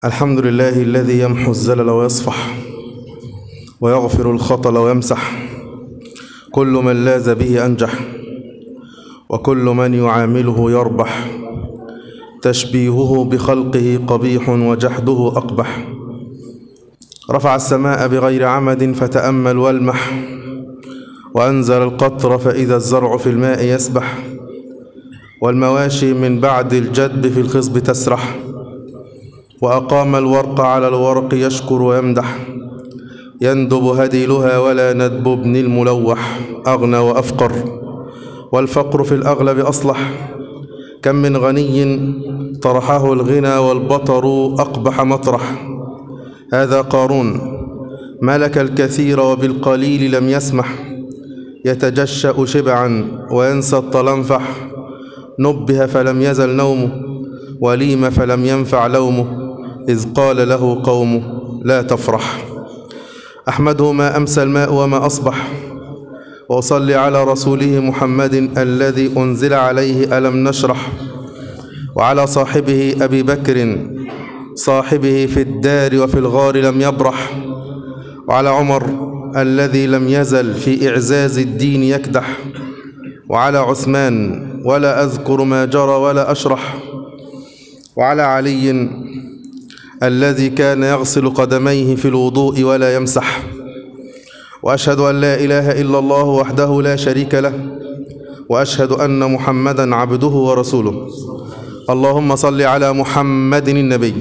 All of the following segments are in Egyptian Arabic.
الحمد لله الذي يمحو الزلل ويصفح ويغفر الخطل ويمسح كل من لاز به أنجح وكل من يعامله يربح تشبيهه بخلقه قبيح وجحده أقبح رفع السماء بغير عمد فتأمل والمح وأنزل القطر فإذا الزرع في الماء يسبح والمواشي من بعد الجدب في الخصب تسرح وأقام الورق على الورق يشكر ويمدح يندب هديلها ولا ندب ابن الملوح أغنى وأفقر والفقر في الأغلب أصلح كم من غني طرحه الغنى والبطر أقبح مطرح هذا قارون ملك الكثير وبالقليل لم يسمح يتجشأ شبعا وينسى الطلنفح نبه فلم يزل نومه وليم فلم ينفع لومه إذ قال له قومه لا تفرح أحمده ما أمسى الماء وما أصبح وأصلي على رسوله محمد الذي أنزل عليه ألم نشرح وعلى صاحبه أبي بكر صاحبه في الدار وفي الغار لم يبرح وعلى عمر الذي لم يزل في إعزاز الدين يكدح وعلى عثمان ولا أذكر ما جرى ولا أشرح وعلى علي الذي كان يغسل قدميه في الوضوء ولا يمسح وأشهد أن لا إله إلا الله وحده لا شريك له وأشهد أن محمدا عبده ورسوله اللهم صل على محمد النبي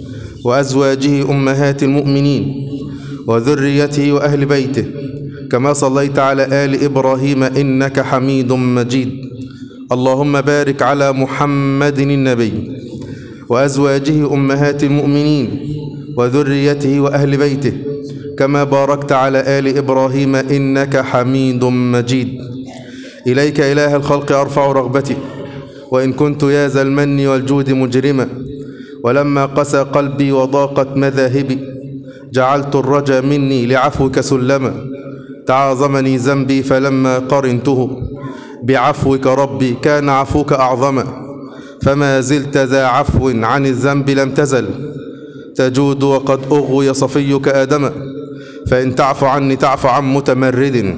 وأزواجه أمهات المؤمنين وذريته وأهل بيته كما صليت على آل إبراهيم إنك حميد مجيد اللهم بارك على محمد النبي وأزواجه أمهات المؤمنين وذريته وأهل بيته كما باركت على آل إبراهيم إنك حميد مجيد إليك إله الخلق أرفع رغبتي وإن كنت يا ذا المن والجود مجرما ولما قسى قلبي وضاقت مذاهبي جعلت الرجا مني لعفوك سلما تعاظمني ذنبي فلما قرنته بعفوك ربي كان عفوك أعظما فما زلت ذا عفو عن الذنب لم تزل تجود وقد أغوي صفيك آدم فإن تعف عني تعف عن متمرد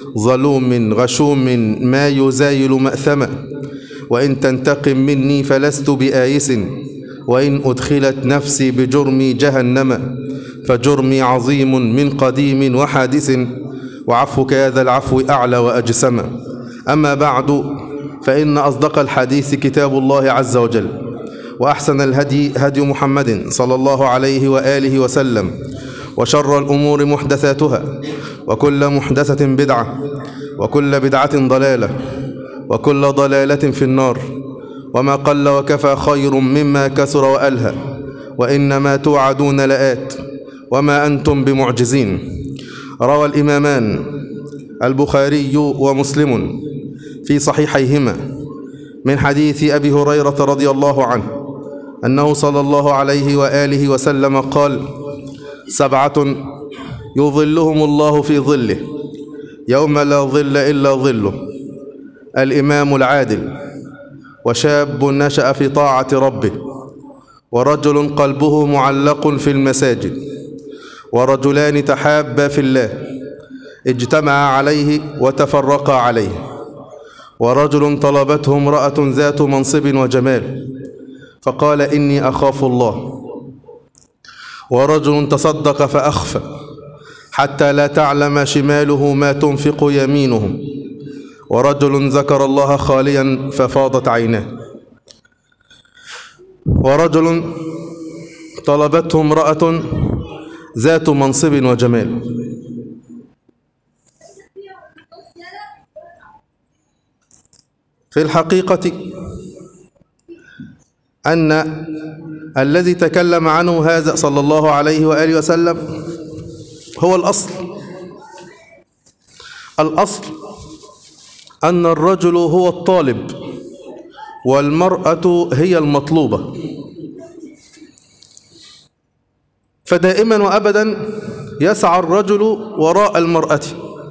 ظلوم غشوم ما يزايل مأثما وإن تنتقم مني فلست بآيس وإن أدخلت نفسي بجرمي جهنم فجرمي عظيم من قديم وحادث وعفوك يا ذا العفو أعلى وأجسم أما بعد فإن أصدق الحديث كتاب الله عز وجل وأحسن الهدي هدي محمد صلى الله عليه وآله وسلم وشر الأمور محدثاتها وكل محدثة بدعة وكل بدعة ضلالة وكل ضلالة في النار وما قل وكفى خير مما كثر وألهى وإنما توعدون لآت وما أنتم بمعجزين روى الإمامان البخاري ومسلم في صحيحيهما من حديث أبي هريرة رضي الله عنه أنه صلى الله عليه وآله وسلم قال سبعة يظلهم الله في ظله يوم لا ظل إلا ظله الإمام العادل وشاب نشأ في طاعة ربه ورجل قلبه معلق في المساجد ورجلان تحابا في الله اجتمعا عليه وتفرقا عليه ورجل طلبته امرأة ذات منصب وجمال فقال إني أخاف الله ورجل تصدق فأخفى حتى لا تعلم شماله ما تنفق يمينه ورجل ذكر الله خاليا ففاضت عيناه ورجل طلبته امرأة ذات منصب وجمال في الحقيقة أن الذي تكلم عنه هذا صلى الله عليه وآله وسلم هو الأصل الأصل أن الرجل هو الطالب والمرأة هي المطلوبة فدائما وأبدا يسعى الرجل وراء المرأة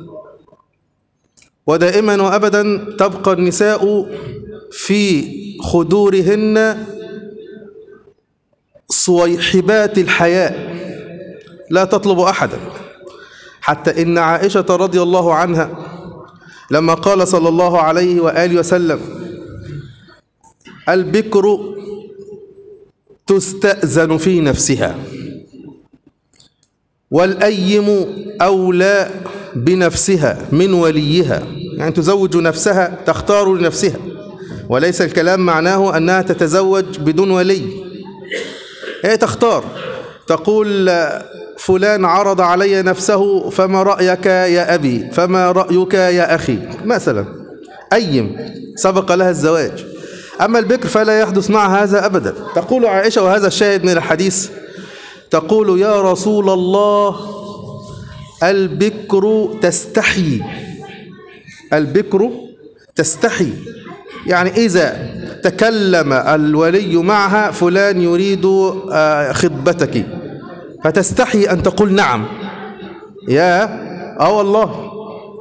ودائما وأبدا تبقى النساء في خدورهن صويحبات الحياء لا تطلب أحدا حتى إن عائشة رضي الله عنها لما قال صلى الله عليه وآله وسلم البكر تستأذن في نفسها والأيم أولى بنفسها من وليها يعني تزوج نفسها تختار لنفسها وليس الكلام معناه أنها تتزوج بدون ولي هي تختار تقول فلان عرض علي نفسه فما رأيك يا أبي فما رأيك يا أخي مثلا أيم سبق لها الزواج أما البكر فلا يحدث مع هذا أبدا تقول عائشة وهذا الشاهد من الحديث تقول يا رسول الله البكر تستحي البكر تستحي يعني إذا تكلم الولي معها فلان يريد خطبتك فتستحي أن تقول نعم يا آه والله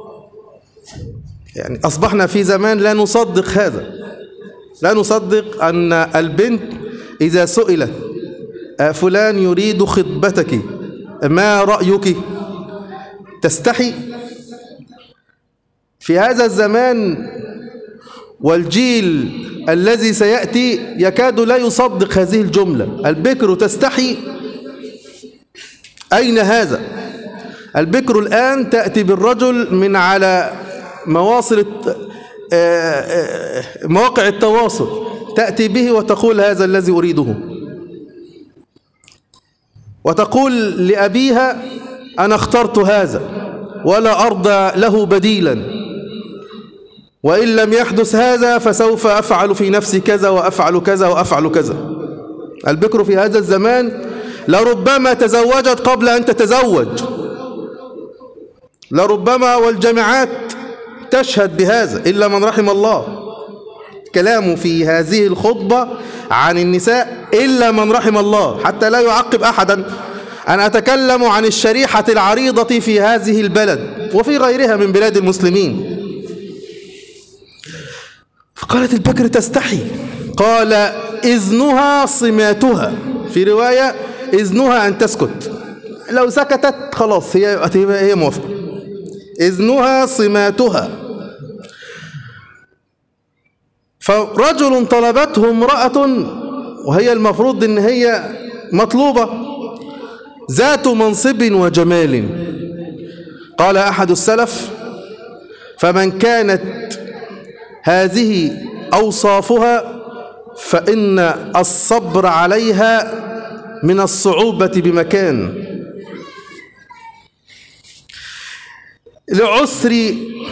يعني أصبحنا في زمان لا نصدق هذا لا نصدق أن البنت إذا سئلت فلان يريد خطبتك ما رأيك تستحي في هذا الزمان والجيل الذي سيأتي يكاد لا يصدق هذه الجملة البكر تستحي أين هذا البكر الآن تأتي بالرجل من على مواصل مواقع التواصل تأتي به وتقول هذا الذي أريده وتقول لأبيها أنا اخترت هذا ولا أرضى له بديلا وإن لم يحدث هذا فسوف أفعل في نفسي كذا وأفعل كذا وأفعل كذا البكر في هذا الزمان لربما تزوجت قبل أن تتزوج لربما والجامعات تشهد بهذا إلا من رحم الله كلامه في هذه الخطبة عن النساء إلا من رحم الله حتى لا يعقب أحدا أن أتكلم عن الشريحة العريضة في هذه البلد وفي غيرها من بلاد المسلمين فقالت البكر تستحي قال إذنها صماتها في رواية إذنها أن تسكت لو سكتت خلاص هي هي موافقة إذنها صماتها فرجل طلبته امرأة وهي المفروض ان هي مطلوبة ذات منصب وجمال قال أحد السلف فمن كانت هذه أوصافها فإن الصبر عليها من الصعوبة بمكان لعسر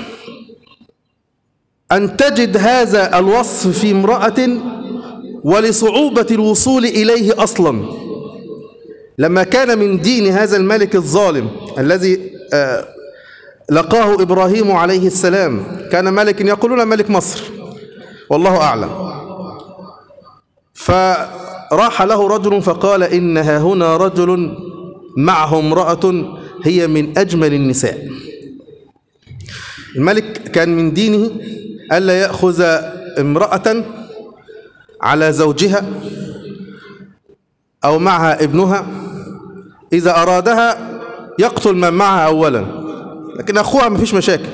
أن تجد هذا الوصف في امرأة ولصعوبة الوصول إليه أصلا لما كان من دين هذا الملك الظالم الذي لقاه إبراهيم عليه السلام كان ملك يقولون ملك مصر والله أعلم فراح له رجل فقال إنها هنا رجل معه امرأة هي من أجمل النساء الملك كان من دينه ألا يأخذ امرأة على زوجها أو معها ابنها إذا أرادها يقتل من معها أولا لكن أخوها ما فيش مشاكل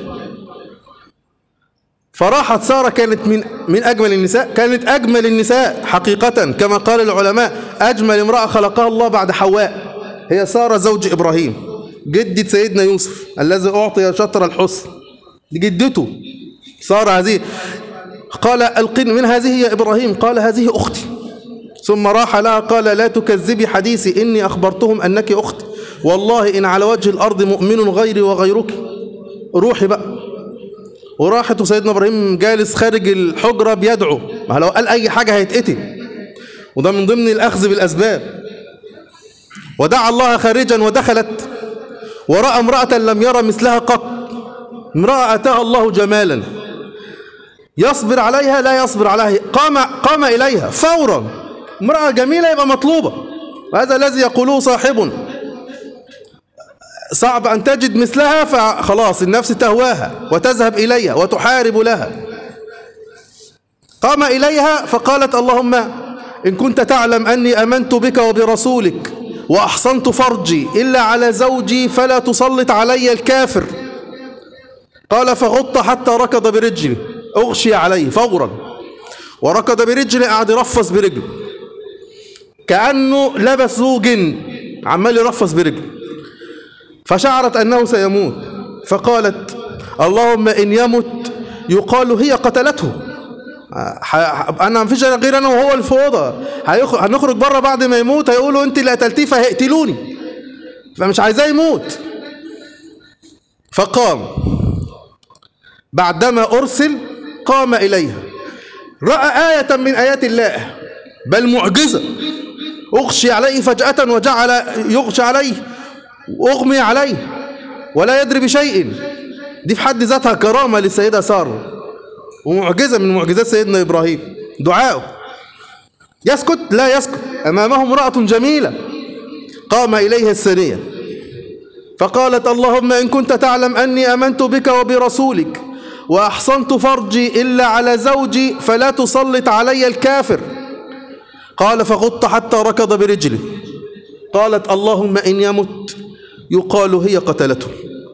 فراحت سارة كانت من من أجمل النساء كانت أجمل النساء حقيقة كما قال العلماء أجمل امرأة خلقها الله بعد حواء هي سارة زوج إبراهيم جدة سيدنا يوسف الذي أعطي شطر الحسن دي جدته سارة هذه قال القن من هذه يا إبراهيم قال هذه أختي ثم راح لها قال لا تكذبي حديثي إني أخبرتهم أنك أختي والله إن على وجه الأرض مؤمن غيري وغيرك روحي بقى وراحت وسيدنا إبراهيم جالس خارج الحجرة بيدعو ما لو قال أي حاجة هيتقتل وده من ضمن الأخذ بالأسباب ودعا الله خارجا ودخلت ورأى امرأة لم يرى مثلها قط امرأة أتاها الله جمالا يصبر عليها لا يصبر عليها قام, قام إليها فورا امرأة جميلة يبقى مطلوبة وهذا الذي يقوله صاحب صعب أن تجد مثلها فخلاص النفس تهواها وتذهب إليها وتحارب لها قام إليها فقالت اللهم إن كنت تعلم أني أمنت بك وبرسولك وأحصنت فرجي إلا على زوجي فلا تسلط علي الكافر قال فغط حتى ركض برجلي أغشي عليه فورا وركض برجلي قعد يرفص برجله كأنه لبس ذو جن عمال يرفص برجله فشعرت أنه سيموت فقالت اللهم إن يمت يقال هي قتلته انا مفيش غير انا وهو الفوضى هنخرج بره بعد ما يموت هيقولوا انت اللي قتلتيه فهيقتلوني فمش عايزاه يموت فقام بعدما ارسل قام اليها راى ايه من ايات الله بل معجزه اغشي عليه فجاه وجعل يغشى عليه واغمي عليه ولا يدري بشيء دي في حد ذاتها كرامه للسيده ساره ومعجزة من معجزات سيدنا إبراهيم دعاءه يسكت لا يسكت أمامه امرأة جميلة قام إليها الثانية فقالت اللهم إن كنت تعلم أني أمنت بك وبرسولك وأحصنت فرجي إلا على زوجي فلا تسلط علي الكافر قال فغط حتى ركض برجله قالت اللهم إن يمت يقال هي قتلته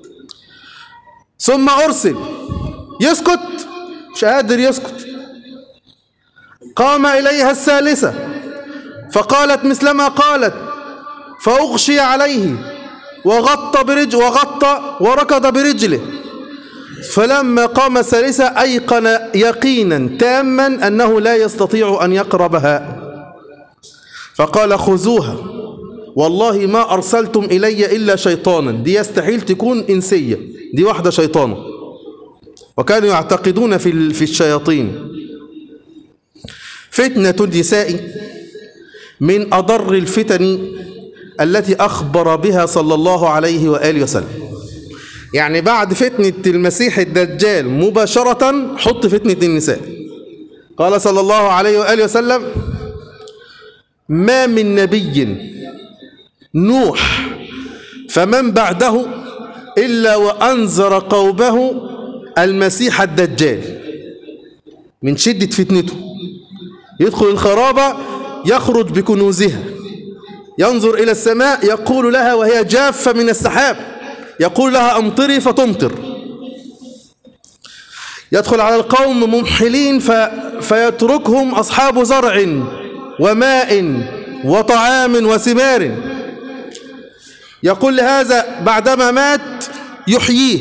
ثم أرسل يسكت مش قادر يسكت قام إليها الثالثة فقالت مثلما قالت فأغشي عليه وغطى برج وغطى وركض برجله فلما قام الثالثة أيقن يقينا تاما أنه لا يستطيع أن يقربها فقال خذوها والله ما أرسلتم إلي إلا شيطانا دي يستحيل تكون إنسية دي واحدة شيطانة وكانوا يعتقدون في في الشياطين فتنة النساء من أضر الفتن التي أخبر بها صلى الله عليه وآله وسلم يعني بعد فتنة المسيح الدجال مباشرة حط فتنة النساء قال صلى الله عليه وآله وسلم ما من نبي نوح فمن بعده إلا وأنذر قومه المسيح الدجال من شدة فتنته يدخل الخرابة يخرج بكنوزها ينظر إلى السماء يقول لها وهي جافة من السحاب يقول لها أمطري فتمطر يدخل على القوم ممحلين ف... فيتركهم أصحاب زرع وماء وطعام وثمار يقول لهذا بعدما مات يحييه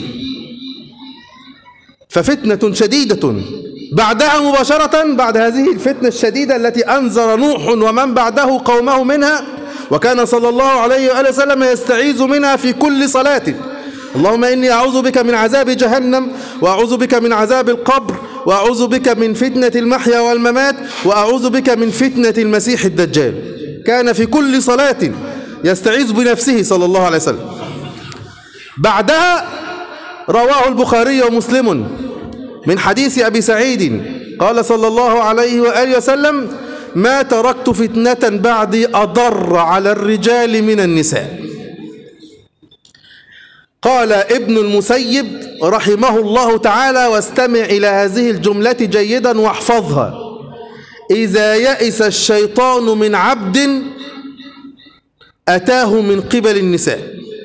ففتنة شديدة بعدها مباشرة بعد هذه الفتنة الشديدة التي أنذر نوح ومن بعده قومه منها وكان صلى الله عليه وآله وسلم يستعيذ منها في كل صلاة اللهم إني أعوذ بك من عذاب جهنم وأعوذ بك من عذاب القبر وأعوذ بك من فتنة المحيا والممات وأعوذ بك من فتنة المسيح الدجال كان في كل صلاة يستعيذ بنفسه صلى الله عليه وسلم بعدها رواه البخاري ومسلم من حديث أبي سعيد قال صلى الله عليه وآله وسلم ما تركت فتنة بعدي أضر على الرجال من النساء قال ابن المسيب رحمه الله تعالى واستمع إلى هذه الجملة جيدا واحفظها إذا يئس الشيطان من عبد أتاه من قبل النساء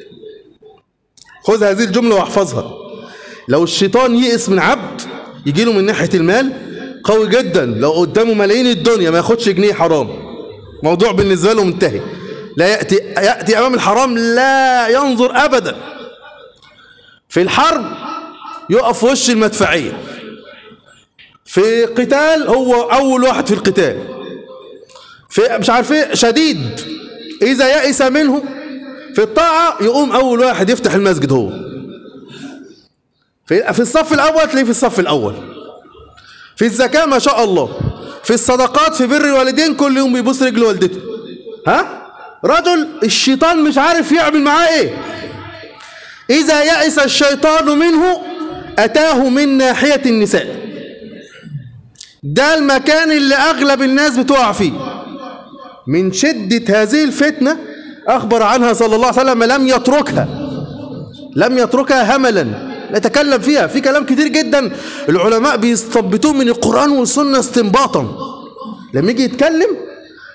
خذ هذه الجملة واحفظها لو الشيطان يئس من عبد يجي له من ناحية المال قوي جدا لو قدامه ملايين الدنيا ما ياخدش جنيه حرام موضوع بالنسبة له منتهي لا يأتي, يأتي أمام الحرام لا ينظر أبدا في الحرب يقف وش المدفعية في قتال هو أول واحد في القتال في مش عارف ايه شديد إذا يأس منه في الطاعة يقوم أول واحد يفتح المسجد هو في في الصف الأول تلاقيه في الصف الأول في الزكاة ما شاء الله في الصدقات في بر الوالدين كل يوم بيبص رجل والدته ها رجل الشيطان مش عارف يعمل معاه ايه إذا يأس الشيطان منه أتاه من ناحية النساء ده المكان اللي أغلب الناس بتقع فيه من شدة هذه الفتنة أخبر عنها صلى الله عليه وسلم لم يتركها لم يتركها هملا نتكلم فيها في كلام كتير جدا العلماء بيستنبطوه من القرآن والسنة استنباطا لما يجي يتكلم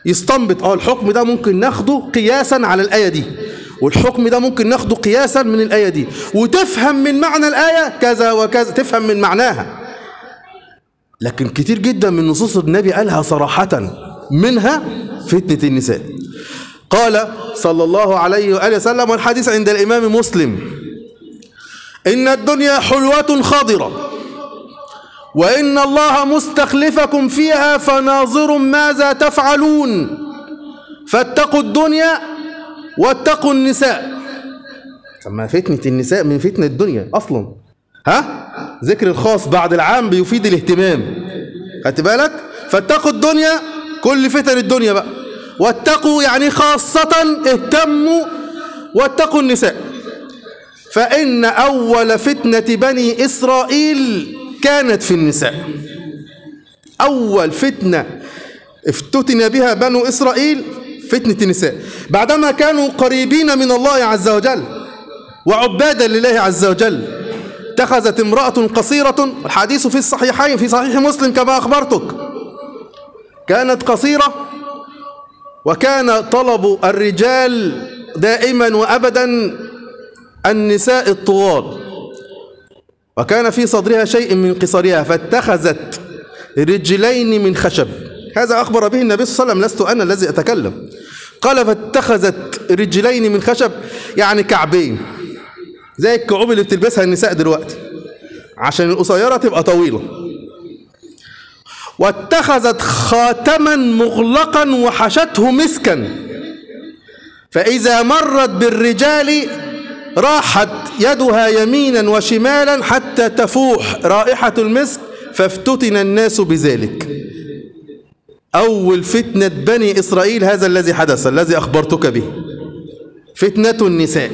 يستنبط اه الحكم ده ممكن ناخده قياسا على الآية دي والحكم ده ممكن ناخده قياسا من الآية دي وتفهم من معنى الآية كذا وكذا تفهم من معناها لكن كتير جدا من نصوص النبي قالها صراحة منها فتنة النساء قال صلى الله عليه وآله وسلم والحديث عند الإمام مسلم إن الدنيا حلوة خضرة وإن الله مستخلفكم فيها فناظر ماذا تفعلون فاتقوا الدنيا واتقوا النساء ثم فتنة النساء من فتنة الدنيا أصلا ها ذكر الخاص بعد العام بيفيد الاهتمام خدت بالك فاتقوا الدنيا كل فتن الدنيا بقى واتقوا يعني خاصة اهتموا واتقوا النساء فإن أول فتنة بني إسرائيل كانت في النساء أول فتنة افتتن بها بنو إسرائيل فتنة النساء بعدما كانوا قريبين من الله عز وجل وعبادا لله عز وجل اتخذت امرأة قصيرة الحديث في الصحيحين في صحيح مسلم كما أخبرتك كانت قصيرة وكان طلب الرجال دائما وأبدا النساء الطوال وكان في صدرها شيء من قصرها فاتخذت رجلين من خشب هذا أخبر به النبي صلى الله عليه وسلم لست أنا الذي أتكلم قال فاتخذت رجلين من خشب يعني كعبين زي الكعوب اللي بتلبسها النساء دلوقتي عشان القصيرة تبقى طويلة واتخذت خاتما مغلقا وحشته مسكا فإذا مرت بالرجال راحت يدها يمينا وشمالا حتى تفوح رائحة المسك فافتتن الناس بذلك أول فتنة بني إسرائيل هذا الذي حدث الذي أخبرتك به فتنة النساء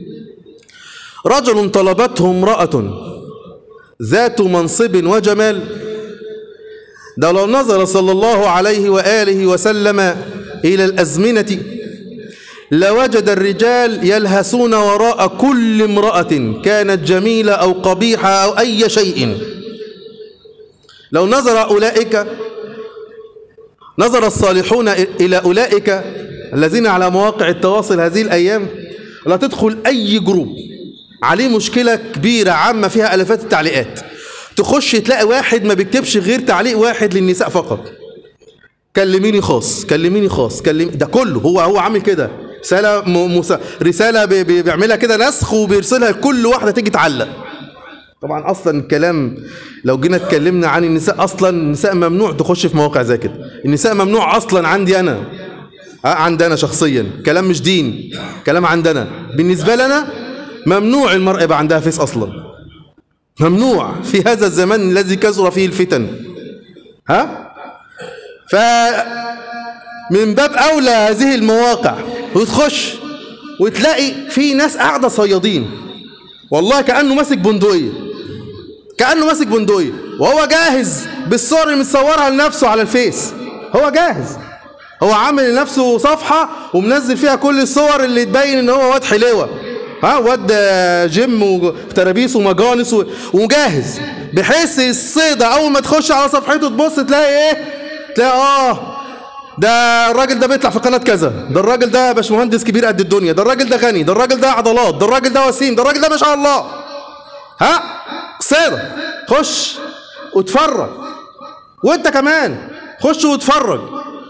رجل طلبته امرأة ذات منصب وجمال ده لو نظر صلى الله عليه وآله وسلم إلى الأزمنة لوجد الرجال يلهسون وراء كل امرأة كانت جميلة أو قبيحة أو أي شيء لو نظر أولئك نظر الصالحون إلى أولئك الذين على مواقع التواصل هذه الأيام لا تدخل أي جروب عليه مشكلة كبيرة عامة فيها ألفات التعليقات تخش تلاقي واحد ما بيكتبش غير تعليق واحد للنساء فقط كلميني خاص كلميني خاص كلم ده كله هو هو عامل كده رسالة م... مس... رسالة بي... بي... بيعملها كده نسخ وبيرسلها لكل واحدة تيجي تعلق طبعا اصلا الكلام لو جينا اتكلمنا عن النساء اصلا النساء ممنوع تخش في مواقع زي كده النساء ممنوع اصلا عندي انا اه عندي انا شخصيا كلام مش دين كلام عندنا بالنسبه لنا ممنوع المرأة يبقى عندها فيس اصلا ممنوع في هذا الزمان الذي كثر فيه الفتن ها ف من باب اولى هذه المواقع وتخش وتلاقي في ناس قاعده صيادين والله كانه ماسك بندقيه كانه ماسك بندقيه وهو جاهز بالصور اللي متصورها لنفسه على الفيس هو جاهز هو عامل لنفسه صفحه ومنزل فيها كل الصور اللي تبين ان هو واد حلوه ها واد جيم وترابيس ومجانس ومجهز بحيث الصيدة اول ما تخش على صفحته تبص تلاقي ايه تلاقي اه ده الراجل ده بيطلع في قناة كذا ده الراجل ده باشمهندس كبير قد الدنيا ده الراجل ده غني ده الراجل ده عضلات ده الراجل ده وسيم ده الراجل ده ما شاء الله ها صيدة خش واتفرج وانت كمان خش واتفرج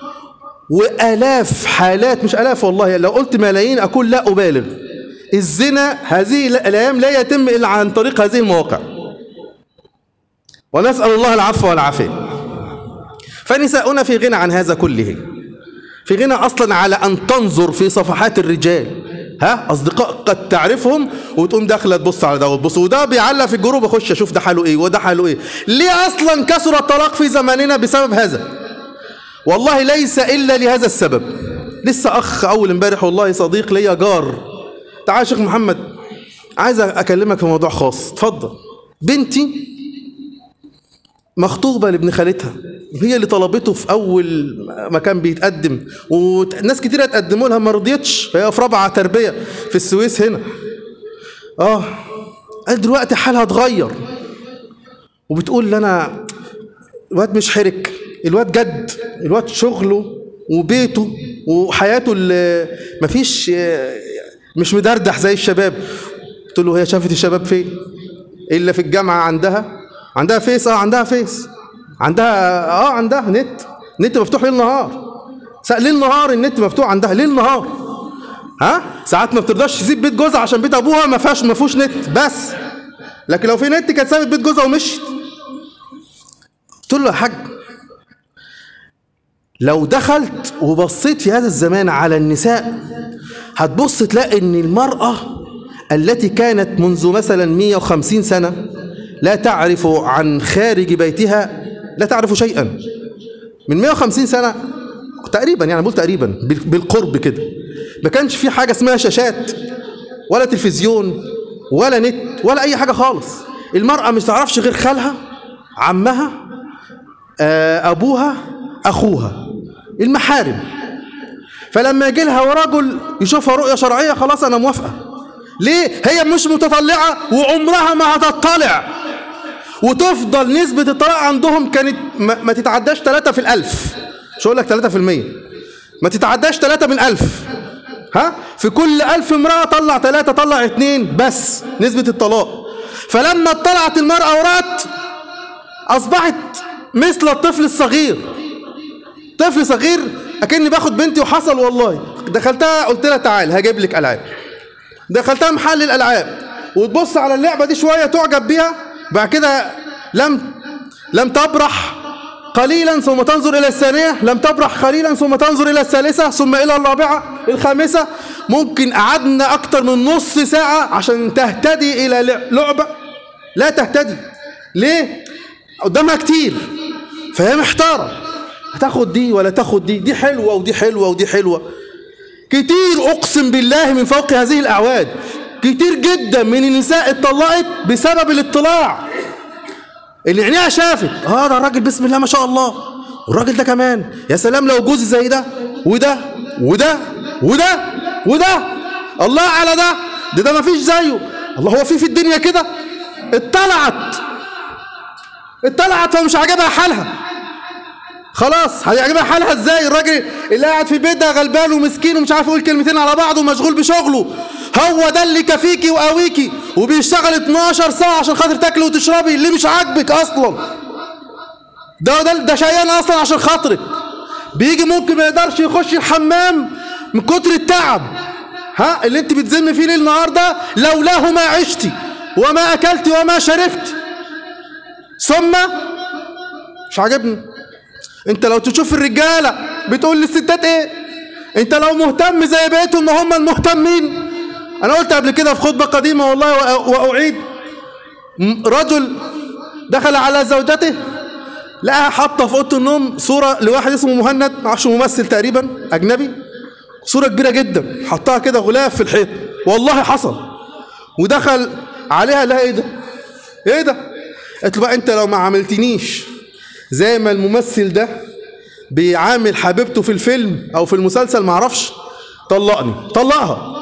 والاف حالات مش الاف والله لو قلت ملايين اقول لا ابالغ الزنا هذه الايام لا يتم الا عن طريق هذه المواقع ونسال الله العفو والعافيه فنساؤنا في غنى عن هذا كله في غنى اصلا على ان تنظر في صفحات الرجال ها اصدقاء قد تعرفهم وتقوم داخله تبص على ده وتبص وده بيعلق في الجروب اخش اشوف ده حاله ايه وده حاله ايه ليه اصلا كثر الطلاق في زماننا بسبب هذا والله ليس الا لهذا السبب لسه اخ اول امبارح والله صديق ليا جار تعال شيخ محمد عايز اكلمك في موضوع خاص اتفضل بنتي مخطوبه لابن خالتها هي اللي طلبته في اول مكان بيتقدم وناس كتير اتقدموا لها ما رضيتش فهي في رابعه تربيه في السويس هنا اه قال دلوقتي حالها اتغير وبتقول لي انا الواد مش حرك الواد جد الواد شغله وبيته وحياته اللي مفيش مش مدردح زي الشباب قلت له هي شافت الشباب فين الا في الجامعه عندها عندها فيس اه عندها فيس عندها اه عندها نت نت مفتوح ليل نهار ليل نهار النت مفتوح عندها ليل نهار ها ساعات ما بترضاش تسيب بيت جوزها عشان بيت ابوها ما فيهاش ما فيهوش نت بس لكن لو في نت كانت سابت بيت جوزها ومشيت قلت له يا حاج لو دخلت وبصيت في هذا الزمان على النساء هتبص تلاقي ان المرأة التي كانت منذ مثلا 150 سنة لا تعرف عن خارج بيتها لا تعرف شيئا من 150 سنة تقريبا يعني بقول تقريبا بالقرب كده ما كانش في حاجة اسمها شاشات ولا تلفزيون ولا نت ولا أي حاجة خالص المرأة مش تعرفش غير خالها عمها أبوها أخوها المحارم فلما يجي لها رجل يشوفها رؤية شرعية خلاص أنا موافقة ليه؟ هي مش متطلعة وعمرها ما هتطلع وتفضل نسبة الطلاق عندهم كانت ما تتعداش 3 في الألف مش هقول لك 3 في المية ما تتعداش 3 من ألف ها في كل ألف امرأة طلع ثلاثة طلع اتنين بس نسبة الطلاق فلما اطلعت المرأة ورات أصبحت مثل الطفل الصغير طفل صغير أكني باخد بنتي وحصل والله دخلتها قلت لها تعال هجيب لك ألعاب دخلتها محل الألعاب وتبص على اللعبة دي شوية تعجب بيها بعد كده لم لم تبرح قليلا ثم تنظر إلى الثانية لم تبرح قليلا ثم تنظر إلى الثالثة ثم إلى الرابعة الخامسة ممكن قعدنا أكتر من نص ساعة عشان تهتدي إلى لعبة لا تهتدي ليه؟ قدامها كتير فهي محتارة هتاخد دي ولا تاخد دي دي حلوة ودي حلوة ودي حلوة كتير أقسم بالله من فوق هذه الأعواد كتير جدا من النساء اتطلقت بسبب الاطلاع اللي عينيها شافت اه ده الراجل بسم الله ما شاء الله والراجل ده كمان يا سلام لو جوزي زي ده وده وده وده وده الله على ده ده ده ما فيش زيه الله هو في في الدنيا كده اطلعت اطلعت فمش عاجبها حالها خلاص هيعجبها حالها ازاي الراجل اللي قاعد في البيت ده غلبان ومسكين ومش عارف يقول كلمتين على بعض ومشغول بشغله هو ده اللي كفيكي وقويكي وبيشتغل 12 ساعة عشان خاطر تاكلي وتشربي اللي مش عاجبك اصلا ده ده ده شيان اصلا عشان خاطرك بيجي ممكن ما يقدرش يخش الحمام من كتر التعب ها اللي انت بتذم فيه ليل نهار ده لولاه ما عشتي وما اكلت وما شربت ثم مش عاجبني انت لو تشوف الرجالة بتقول للستات ايه انت لو مهتم زي بقيتهم ما هم المهتمين انا قلت قبل كده في خطبة قديمة والله واعيد رجل دخل على زوجته لقاها حاطه في اوضه النوم صوره لواحد اسمه مهند معرفش ممثل تقريبا اجنبي صوره كبيره جدا حطها كده غلاف في الحيط والله حصل ودخل عليها لا ايه ده ايه ده قلت له بقى انت لو ما عملتنيش زي ما الممثل ده بيعامل حبيبته في الفيلم او في المسلسل ما اعرفش طلقني طلقها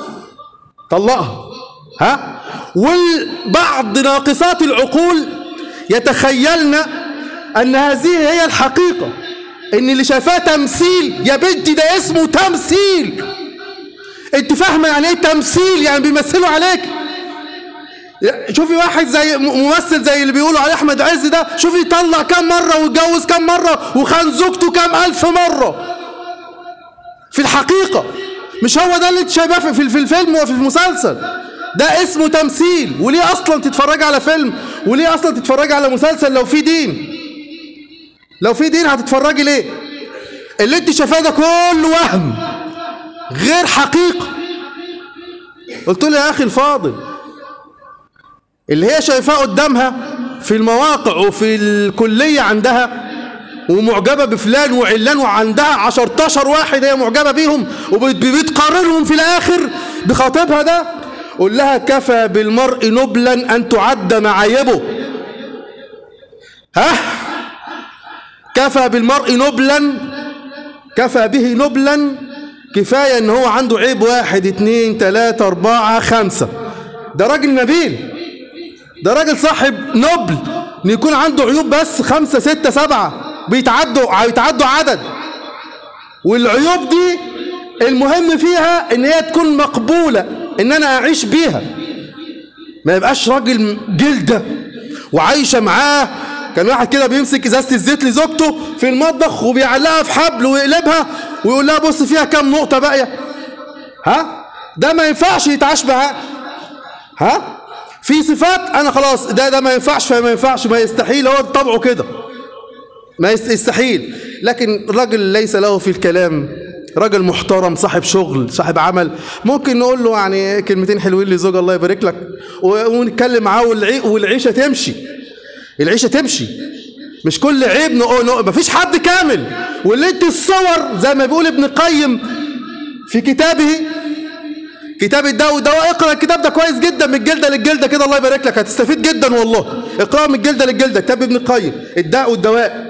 طلقها ها والبعض ناقصات العقول يتخيلن ان هذه هي الحقيقة ان اللي شايفاه تمثيل يا بنتي ده اسمه تمثيل انت فاهمة يعني ايه تمثيل يعني بيمثلوا عليك شوفي واحد زي ممثل زي اللي بيقولوا عليه احمد عز ده شوفي طلع كم مرة واتجوز كم مرة وخان زوجته كم الف مرة في الحقيقة مش هو ده اللي انت شايفاه في في الفيلم وفي المسلسل ده اسمه تمثيل وليه اصلا تتفرج على فيلم وليه اصلا تتفرج على مسلسل لو في دين لو في دين هتتفرجي ليه اللي انت شايفاه ده كله وهم غير حقيقة قلت له يا اخي الفاضل اللي هي شايفاه قدامها في المواقع وفي الكلية عندها ومعجبة بفلان وعلان وعندها عشرتاشر واحد هي معجبة بيهم وبتقررهم في الآخر بخطيبها ده قول لها كفى بالمرء نبلا أن تعد معايبه ها كفى بالمرء نبلا كفى به نبلا كفاية ان هو عنده عيب واحد اتنين تلاتة اربعة خمسة ده راجل نبيل ده راجل صاحب نبل ان يكون عنده عيوب بس خمسة ستة سبعة بيتعدوا بيتعدوا عدد والعيوب دي المهم فيها ان هي تكون مقبولة ان انا اعيش بيها ما يبقاش راجل جلدة وعايشة معاه كان واحد كده بيمسك ازازة الزيت لزوجته في المطبخ وبيعلقها في حبل ويقلبها ويقول لها بص فيها كام نقطة باقية ها ده ما ينفعش يتعاش معاه ها في صفات انا خلاص ده ده ما ينفعش فما ينفعش ما يستحيل هو طبعه كده ما يستحيل لكن راجل ليس له في الكلام راجل محترم صاحب شغل صاحب عمل ممكن نقول له يعني كلمتين حلوين لزوج الله يبارك لك ونتكلم معاه والعي والعيشه تمشي العيشه تمشي مش كل عيب نقول مفيش حد كامل واللي انت الصور زي ما بيقول ابن قيم في كتابه كتاب الدواء والدواء اقرا الكتاب ده كويس جدا من الجلده للجلده كده الله يبارك لك هتستفيد جدا والله اقراه من الجلده للجلده كتاب ابن القيم الداء والدواء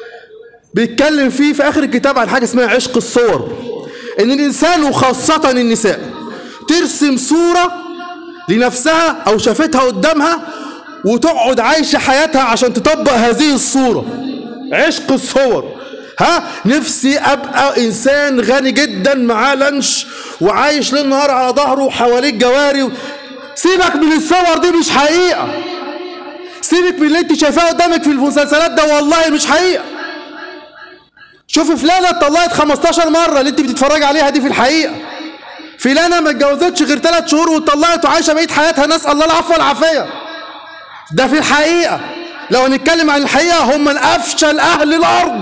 بيتكلم فيه في اخر الكتاب عن حاجه اسمها عشق الصور ان الانسان وخاصه النساء ترسم صوره لنفسها او شافتها قدامها وتقعد عايشه حياتها عشان تطبق هذه الصوره عشق الصور ها نفسي ابقى انسان غني جدا معاه لانش وعايش ليل نهار على ظهره وحواليه جواري سيبك من الصور دي مش حقيقه سيبك من اللي انت شايفاه قدامك في المسلسلات ده والله مش حقيقه شوف فلانه اتطلقت 15 مره اللي انت بتتفرج عليها دي في الحقيقه فلانه ما اتجوزتش غير 3 شهور واتطلقت وعايشه بقيه حياتها نسال الله العفو والعافيه ده في الحقيقه لو هنتكلم عن الحقيقه هم من افشل اهل الارض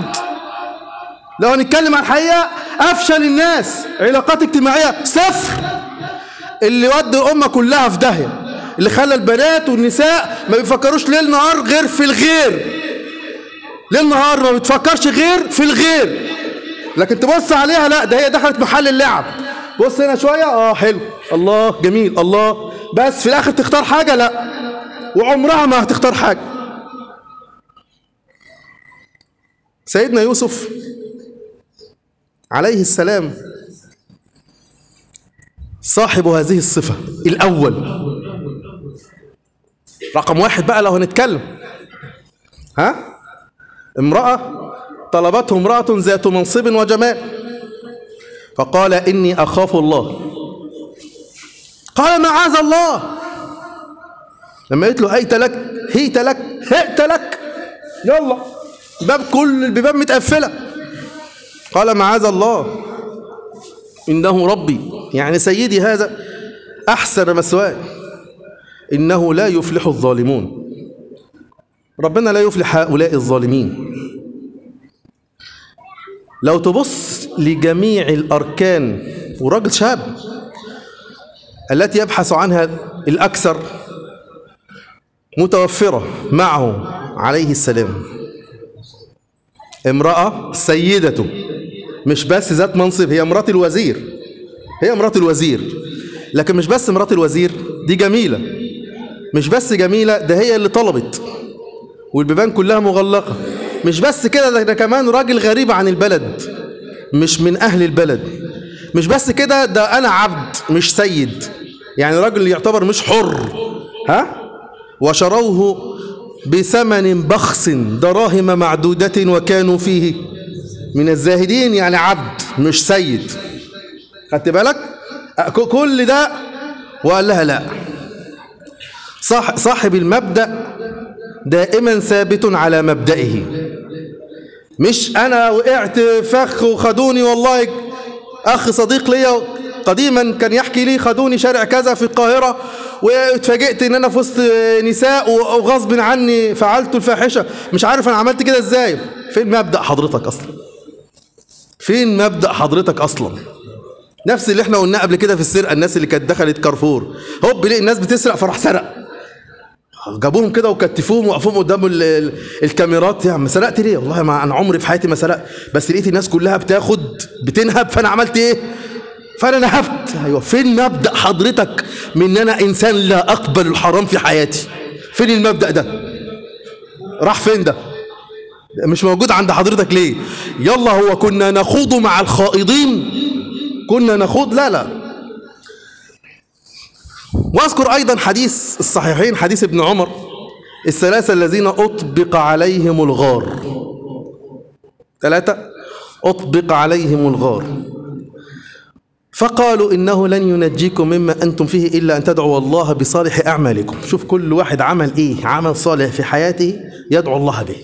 لو هنتكلم عن الحقيقة أفشل الناس علاقات اجتماعية صفر اللي ودى الأمة كلها في داهية اللي خلى البنات والنساء ما بيفكروش ليل نهار غير في الغير ليل نهار ما بتفكرش غير في الغير لكن تبص عليها لا ده هي دخلت محل اللعب بص هنا شوية اه حلو الله جميل الله بس في الآخر تختار حاجة لا وعمرها ما هتختار حاجة سيدنا يوسف عليه السلام صاحب هذه الصفة الأول رقم واحد بقى لو هنتكلم ها امرأة طلبته امرأة ذات منصب وجمال فقال إني أخاف الله قال معاذ الله لما قلت له هيت لك هيت لك هئت لك يلا باب كل البيبان متقفله قال معاذ الله إنه ربي يعني سيدي هذا أحسن مسواي إنه لا يفلح الظالمون ربنا لا يفلح هؤلاء الظالمين لو تبص لجميع الأركان وراجل شاب التي يبحث عنها الأكثر متوفرة معه عليه السلام امرأة سيدته مش بس ذات منصب هي مرات الوزير هي مرات الوزير لكن مش بس مرات الوزير دي جميلة مش بس جميلة ده هي اللي طلبت والبيبان كلها مغلقة مش بس كده ده, ده كمان راجل غريب عن البلد مش من أهل البلد مش بس كده ده أنا عبد مش سيد يعني راجل يعتبر مش حر ها وشروه بثمن بخس دراهم معدودة وكانوا فيه من الزاهدين يعني عبد مش سيد خدت بالك كل ده وقال لها لا صح صاحب المبدأ دائما ثابت على مبدئه مش انا وقعت فخ وخدوني والله اخ صديق ليا قديما كان يحكي لي خدوني شارع كذا في القاهرة واتفاجئت ان انا في وسط نساء وغصب عني فعلت الفاحشة مش عارف انا عملت كده ازاي فين مبدأ حضرتك اصلا فين مبدأ حضرتك أصلا نفس اللي احنا قلناه قبل كده في السرقة الناس اللي كانت دخلت كارفور هوب لقي الناس بتسرق فراح سرق جابوهم كده وكتفوهم وقفوهم قدام ال- ال- الكاميرات يا عم سرقت ليه والله ما انا عمري في حياتي ما سرقت بس لقيت الناس كلها بتاخد بتنهب فانا عملت ايه فانا نهبت ايوه فين مبدا حضرتك من ان انا انسان لا اقبل الحرام في حياتي فين المبدا ده راح فين ده مش موجود عند حضرتك ليه يلا هو كنا نخوض مع الخائضين كنا نخوض لا لا واذكر ايضا حديث الصحيحين حديث ابن عمر الثلاثه الذين اطبق عليهم الغار ثلاثه أطبق عليهم الغار فقالوا إنه لن ينجيكم مما أنتم فيه إلا أن تدعوا الله بصالح أعمالكم شوف كل واحد عمل إيه عمل صالح في حياته يدعو الله به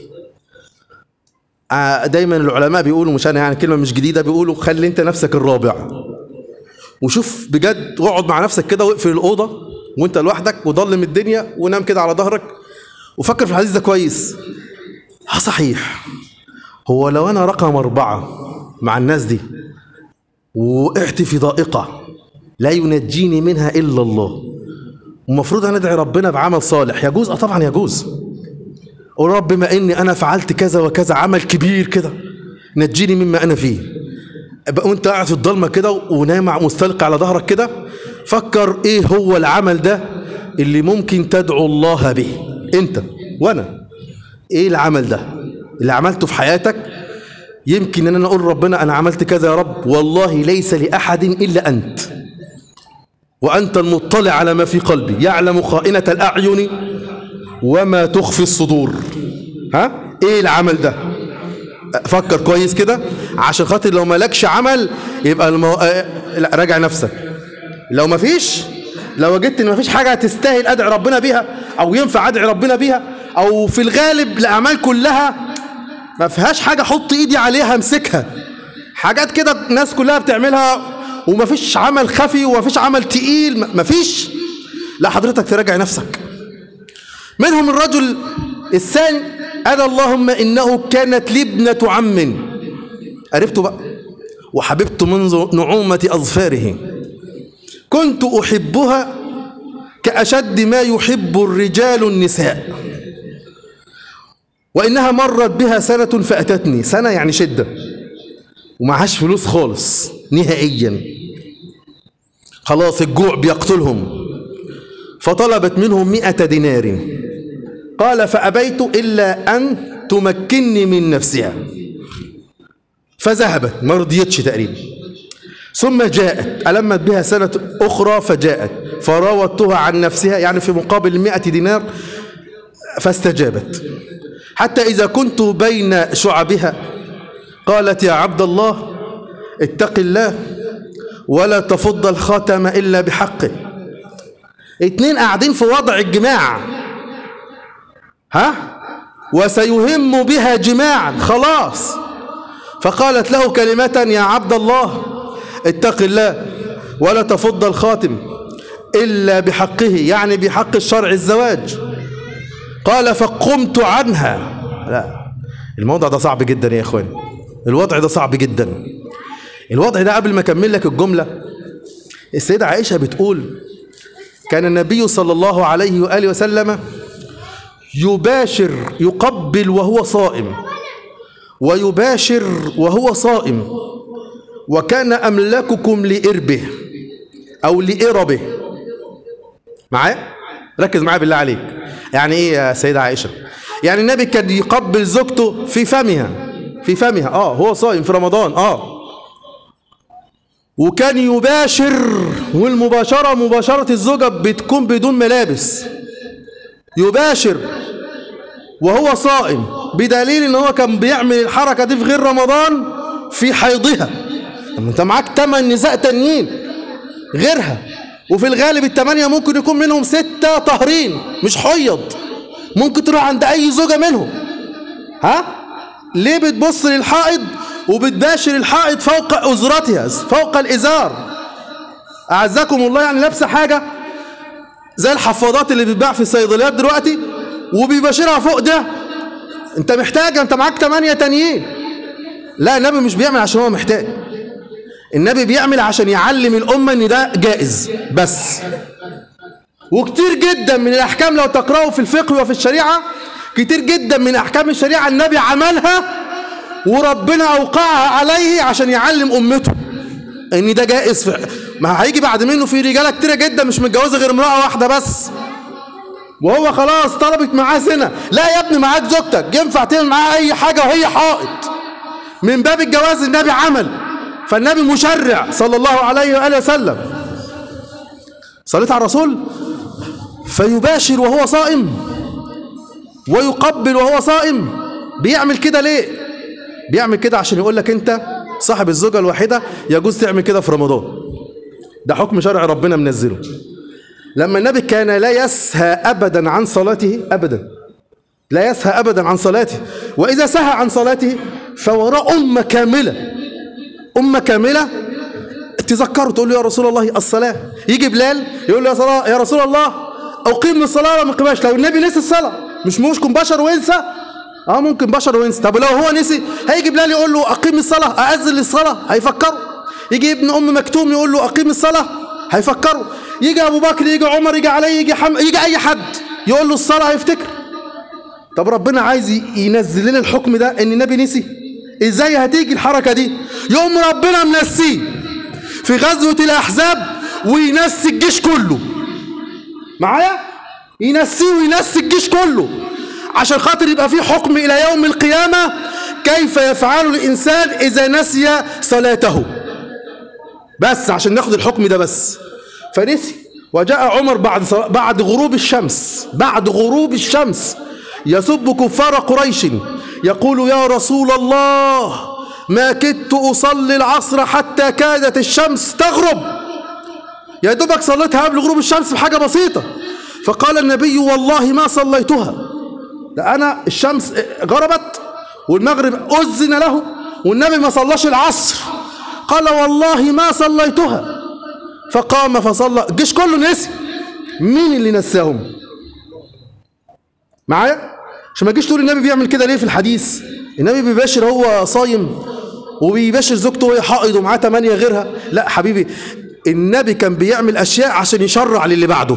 آه، دايما العلماء بيقولوا مش أنا يعني كلمة مش جديدة بيقولوا خلي أنت نفسك الرابع وشوف بجد اقعد مع نفسك كده واقفل الأوضة وأنت لوحدك وضلم الدنيا ونام كده على ظهرك وفكر في الحديث ده كويس اه صحيح هو لو أنا رقم أربعة مع الناس دي وقعت في ضائقة لا ينجيني منها إلا الله ومفروض أنا أدعي ربنا بعمل صالح يجوز أه طبعا يجوز قول رب بما إني أنا فعلت كذا وكذا عمل كبير كده نجيني مما أنا فيه بقى وانت قاعد في الضلمة كده ونايم مستلقي على ظهرك كده فكر ايه هو العمل ده اللي ممكن تدعو الله به انت وانا ايه العمل ده اللي عملته في حياتك يمكن ان انا اقول ربنا انا عملت كذا يا رب والله ليس لاحد الا انت وانت المطلع على ما في قلبي يعلم خائنة الاعين وما تخفي الصدور ها ايه العمل ده فكر كويس كده عشان خاطر لو مالكش عمل يبقى المو... آه، لا راجع نفسك لو مفيش لو وجدت ان مفيش حاجه تستاهل ادعي ربنا بيها او ينفع ادعي ربنا بيها او في الغالب الاعمال كلها ما فيهاش حاجه احط ايدي عليها امسكها حاجات كده الناس كلها بتعملها ومفيش عمل خفي ومفيش عمل تقيل م- مفيش لا حضرتك تراجع نفسك منهم الرجل الثاني أنا اللهم إنه كانت لي ابنة عم قربته بقى وحببت منذ نعومة أظفاره كنت أحبها كأشد ما يحب الرجال النساء وإنها مرت بها سنة فأتتني سنة يعني شدة ومعهاش فلوس خالص نهائيا خلاص الجوع بيقتلهم فطلبت منهم مئة دينار قال فأبيت إلا أن تمكنني من نفسها فذهبت ما رضيتش تقريبا ثم جاءت ألمت بها سنة أخرى فجاءت فراودتها عن نفسها يعني في مقابل مئة دينار فاستجابت حتى إذا كنت بين شعبها قالت يا عبد الله اتق الله ولا تفض الخاتم إلا بحقه اتنين قاعدين في وضع الجماع ها وسيهم بها جماعا خلاص فقالت له كلمة يا عبد الله اتق الله ولا تفض الخاتم إلا بحقه يعني بحق الشرع الزواج قال فقمت عنها لا الموضع ده صعب جدا يا اخوان الوضع ده صعب جدا الوضع ده قبل ما اكمل لك الجملة السيدة عائشة بتقول كان النبي صلى الله عليه وآله وسلم يباشر يقبل وهو صائم ويباشر وهو صائم وكان أملككم لإربه أو لإربه معايا ركز معايا بالله عليك يعني إيه يا سيدة عائشة يعني النبي كان يقبل زوجته في فمها في فمها آه هو صائم في رمضان آه وكان يباشر والمباشرة مباشرة الزوجة بتكون بدون ملابس يباشر وهو صائم بدليل ان هو كان بيعمل الحركة دي في غير رمضان في حيضها أما انت معاك تمن نساء تانيين غيرها وفي الغالب التمانية ممكن يكون منهم ستة طهرين مش حيض ممكن تروح عند اي زوجة منهم ها ليه بتبص للحائض وبتباشر الحائض فوق أزرتها فوق الإزار أعزكم الله يعني لابسة حاجة زي الحفاضات اللي بتباع في الصيدليات دلوقتي وبيباشرها فوق ده انت محتاج انت معاك تمانية تانيين لا النبي مش بيعمل عشان هو محتاج النبي بيعمل عشان يعلم الأمة ان ده جائز بس وكتير جدا من الأحكام لو تقرأوا في الفقه وفي الشريعة كتير جدا من أحكام الشريعة النبي عملها وربنا أوقعها عليه عشان يعلم أمته ان ده جائز في ما هيجي بعد منه في رجاله كتيره جدا مش متجوزه غير امراه واحده بس وهو خلاص طلبت معاه زنا لا يا ابني معاك زوجتك ينفع تعمل معاها اي حاجه وهي حائط من باب الجواز النبي عمل فالنبي مشرع صلى الله عليه واله وسلم صليت على الرسول فيباشر وهو صائم ويقبل وهو صائم بيعمل كده ليه بيعمل كده عشان يقول لك انت صاحب الزوجة الواحدة يجوز تعمل كده في رمضان ده حكم شرع ربنا منزله لما النبي كان لا يسهى أبدا عن صلاته أبدا لا يسهى أبدا عن صلاته وإذا سهى عن صلاته فوراء أمة كاملة أمة كاملة تذكره تقول له يا رسول الله الصلاة يجي بلال يقول له يا, صلاة يا رسول الله أقيم الصلاة ولا ما أقيمهاش لو النبي نسي الصلاة مش ممكن بشر وينسى اه ممكن بشر وينسى طب لو هو نسي هيجي بلال يقول له أقيم الصلاة أأذن للصلاة هيفكره يجي ابن أم مكتوم يقول له أقيم الصلاة هيفكره يجي أبو بكر يجي عمر يجي علي يجي حم... يجي أي حد يقول له الصلاة هيفتكر طب ربنا عايز ينزل لنا الحكم ده ان النبي نسي ازاي هتيجي الحركة دي يوم ربنا منسيه في غزوة الأحزاب وينسي الجيش كله معايا ينسيه وينسي الجيش كله عشان خاطر يبقى في حكم إلى يوم القيامة كيف يفعل الإنسان إذا نسي صلاته بس عشان ناخد الحكم ده بس فنسي وجاء عمر بعد بعد غروب الشمس بعد غروب الشمس يسب كفار قريش يقول يا رسول الله ما كدت أصلي العصر حتى كادت الشمس تغرب يا دوبك صليتها قبل غروب الشمس بحاجة بسيطة فقال النبي والله ما صليتها ده أنا الشمس غربت والمغرب أذن له والنبي ما صلاش العصر قال والله ما صليتها فقام فصلى الجيش كله نسي مين اللي نساهم معايا عشان ما تجيش تقول النبي بيعمل كده ليه في الحديث النبي بيباشر هو صايم وبيباشر زوجته وهي حائض ومعاه ثمانية غيرها لا حبيبي النبي كان بيعمل أشياء عشان يشرع للي بعده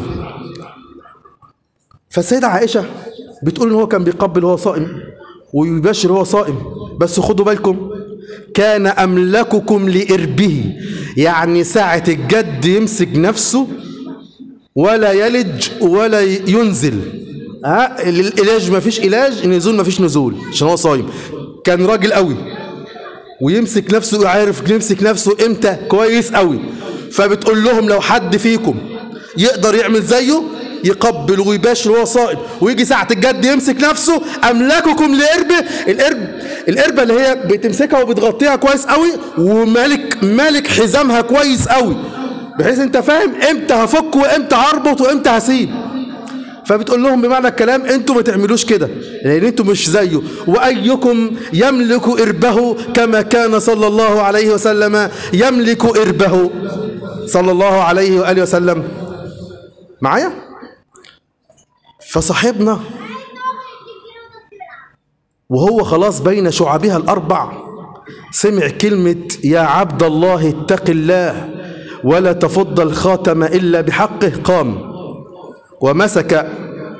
فالسيدة عائشة بتقول إن هو كان بيقبل وهو صائم ويبشر وهو صائم بس خدوا بالكم كان أملككم لإربه يعني ساعة الجد يمسك نفسه ولا يلج ولا ينزل ها العلاج ما فيش علاج النزول ما فيش نزول عشان هو صايم كان راجل قوي ويمسك نفسه عارف يمسك نفسه امتى كويس قوي فبتقول لهم لو حد فيكم يقدر يعمل زيه يقبل ويباشر وهو صائم ويجي ساعة الجد يمسك نفسه أملاككم لإربة الإرب الإربة اللي هي بتمسكها وبتغطيها كويس قوي ومالك مالك حزامها كويس قوي بحيث انت فاهم امتى هفك وامتى هربط وامتى هسيب فبتقول لهم بمعنى الكلام انتوا ما تعملوش كده لان انتوا مش زيه وايكم يملك اربه كما كان صلى الله عليه وسلم يملك اربه صلى الله عليه واله وسلم معايا فصاحبنا وهو خلاص بين شعبها الاربع سمع كلمه يا عبد الله اتق الله ولا تفض الخاتم الا بحقه قام ومسك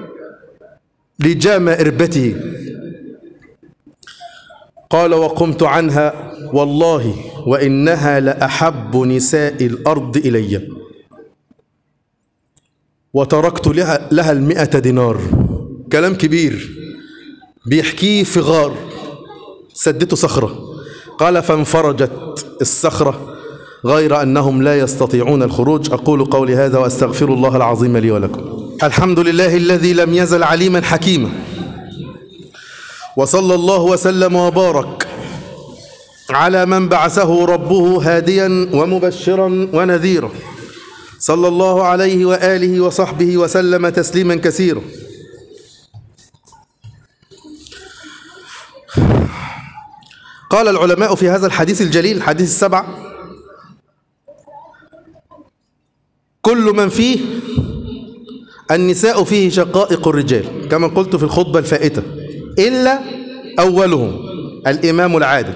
لجام إربته قال وقمت عنها والله وإنها لأحب نساء الأرض إلي وتركت لها, لها المئة دينار كلام كبير بيحكيه في غار سدته صخرة قال فانفرجت الصخرة غير أنهم لا يستطيعون الخروج أقول قولي هذا وأستغفر الله العظيم لي ولكم الحمد لله الذي لم يزل عليما حكيما وصلى الله وسلم وبارك على من بعثه ربه هاديا ومبشرا ونذيرا صلى الله عليه وآله وصحبه وسلم تسليما كثيرا قال العلماء في هذا الحديث الجليل الحديث السبع كل من فيه النساء فيه شقائق الرجال كما قلت في الخطبة الفائتة إلا أولهم الإمام العادل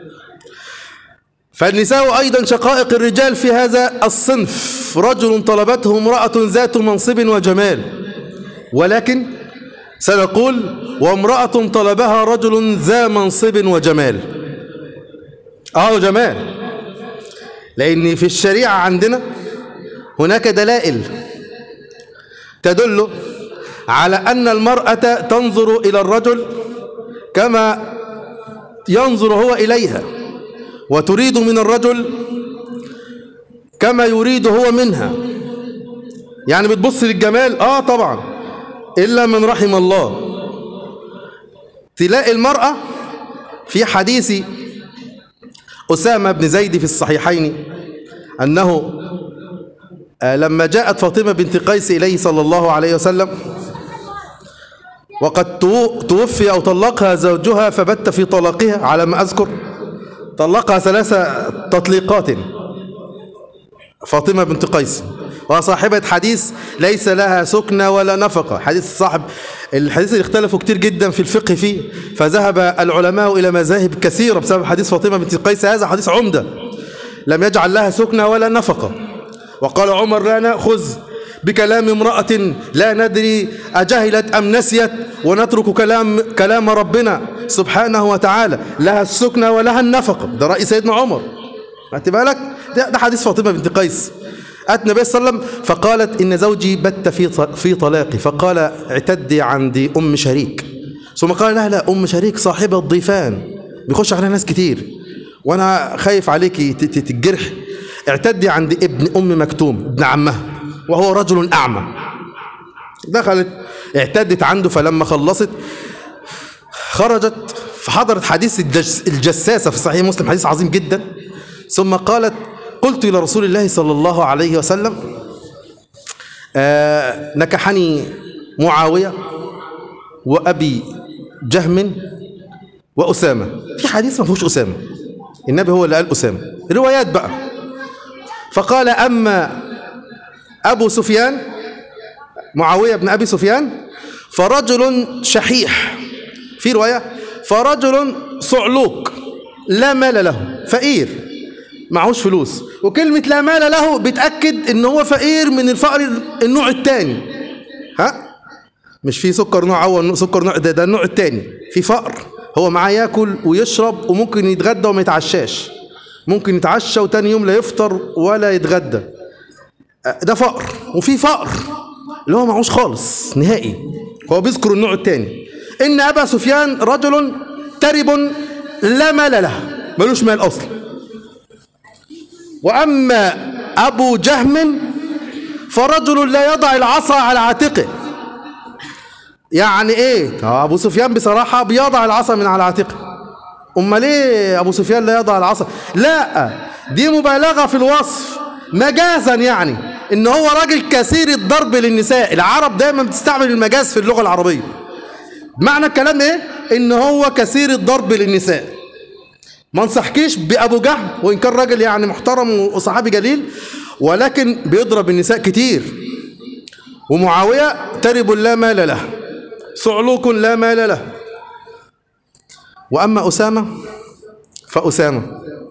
فالنساء أيضا شقائق الرجال في هذا الصنف رجل طلبته امرأة ذات منصب وجمال ولكن سنقول وامرأة طلبها رجل ذا منصب وجمال اه جمال لأن في الشريعة عندنا هناك دلائل تدل على أن المرأة تنظر إلى الرجل كما ينظر هو إليها وتريد من الرجل كما يريد هو منها يعني بتبص للجمال آه طبعا إلا من رحم الله تلاقي المرأة في حديث أسامة بن زيد في الصحيحين أنه آه، لما جاءت فاطمة بنت قيس إليه صلى الله عليه وسلم وقد تو- توفي أو طلقها زوجها فبت في طلاقها على ما أذكر طلقها ثلاث تطليقات فاطمة بنت قيس وصاحبة حديث ليس لها سكنى ولا نفقة حديث صاحب الحديث اللي اختلفوا كتير جدا في الفقه فيه فذهب العلماء إلى مذاهب كثيرة بسبب حديث فاطمة بنت قيس هذا حديث عمدة لم يجعل لها سكنى ولا نفقة وقال عمر لا نأخذ بكلام امرأة لا ندري أجهلت أم نسيت ونترك كلام كلام ربنا سبحانه وتعالى لها السكنى ولها النفقة ده رأي سيدنا عمر خدت بالك ده, ده حديث فاطمة بنت قيس أتى النبي صلى الله عليه وسلم فقالت إن زوجي بت في في طلاقي فقال اعتدي عندي أم شريك ثم قال لا لا أم شريك صاحبة ضيفان بيخش عليها ناس كتير وأنا خايف عليكي ت- ت- تتجرح اعتدي عند ابن أم مكتوم ابن عمها وهو رجل أعمى دخلت اعتدت عنده فلما خلصت خرجت فحضرت حديث الجس الجساسة في صحيح مسلم حديث عظيم جدا ثم قالت قلت إلى رسول الله صلى الله عليه وسلم آه نكحني معاوية وأبي جهم وأسامة في حديث ما فيهوش أسامة النبي هو اللي قال أسامة روايات بقى فقال أما أبو سفيان معاوية بن أبي سفيان فرجل شحيح في رواية فرجل صعلوك لا مال له فقير معهوش فلوس وكلمة لا مال له بتأكد ان هو فقير من الفقر النوع الثاني ها مش في سكر نوع اول سكر نوع ده, ده النوع الثاني في فقر هو معاه ياكل ويشرب وممكن يتغدى وما يتعشاش ممكن يتعشى وتاني يوم لا يفطر ولا يتغدى ده فقر وفي فقر اللي هو معهوش خالص نهائي هو بيذكر النوع الثاني ان ابا سفيان رجل ترب لا مال له ملوش مال اصلا واما ابو جهم فرجل لا يضع العصا على عاتقه يعني ايه آه، ابو سفيان بصراحه بيضع العصا من على عاتقه امال ايه ابو سفيان لا يضع العصا لا دي مبالغه في الوصف مجازا يعني ان هو راجل كثير الضرب للنساء العرب دايما بتستعمل المجاز في اللغه العربيه معنى الكلام ايه ان هو كثير الضرب للنساء ما انصحكيش بابو جهم وان كان راجل يعني محترم وصحابي جليل ولكن بيضرب النساء كتير ومعاويه ترب لا مال له صعلوك لا مال له واما اسامه فاسامه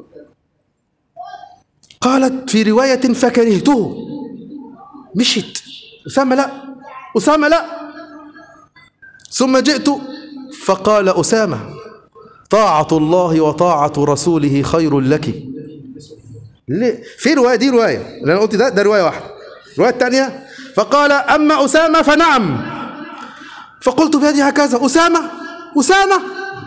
قالت في روايه فكرهته مشيت اسامه لا اسامه لا ثم جئت فقال اسامه طاعة الله وطاعة رسوله خير لك ليه؟ في رواية دي رواية اللي أنا قلت ده ده رواية واحدة الرواية الثانية فقال أما أسامة فنعم فقلت بيدي هكذا أسامة أسامة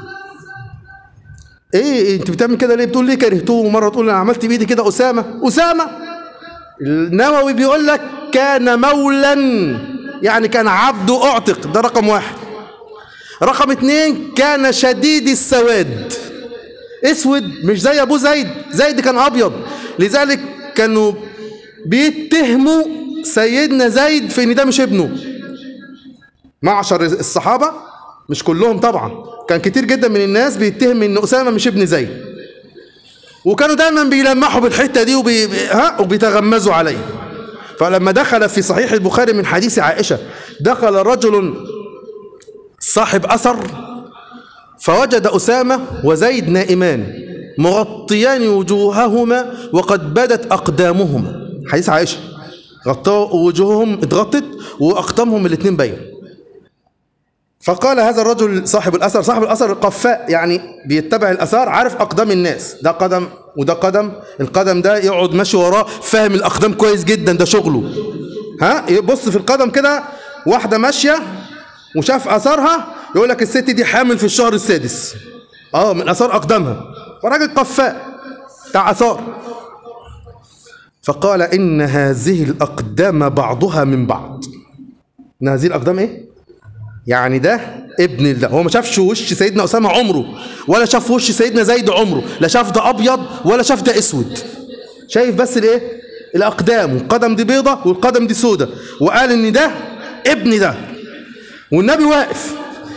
إيه, إيه أنت بتعمل كده ليه بتقول ليه كرهته ومرة تقول أنا عملت بإيدي كده أسامة أسامة النووي بيقول لك كان مولا يعني كان عبده أعتق ده رقم واحد رقم اتنين كان شديد السواد اسود مش زي ابوه زيد زيد كان ابيض لذلك كانوا بيتهموا سيدنا زيد في ان ده مش ابنه معشر الصحابه مش كلهم طبعا كان كتير جدا من الناس بيتهم ان اسامه مش ابن زيد وكانوا دايما بيلمحوا بالحته دي وبي... ها وبيتغمزوا عليه فلما دخل في صحيح البخاري من حديث عائشه دخل رجل صاحب أثر فوجد أسامة وزيد نائمان مغطيان وجوههما وقد بدت أقدامهما حديث عائشة غطوا وجوههم اتغطت وأقدامهم الاثنين باين فقال هذا الرجل صاحب الأثر صاحب الأثر قفاء يعني بيتبع الأثار عارف أقدام الناس ده قدم وده قدم القدم ده يقعد ماشي وراه فاهم الأقدام كويس جدا ده شغله ها يبص في القدم كده واحدة ماشية وشاف اثرها يقول لك الست دي حامل في الشهر السادس اه من اثار اقدامها فراجل قفاء بتاع اثار فقال ان هذه الاقدام بعضها من بعض ان هذه الاقدام ايه يعني ده ابن ده هو ما شافش وش سيدنا أسامة عمره ولا شاف وش سيدنا زيد عمره لا شاف ده أبيض ولا شاف ده أسود شايف بس الايه الأقدام والقدم دي بيضة والقدم دي سودة وقال إن ده ابن ده والنبي واقف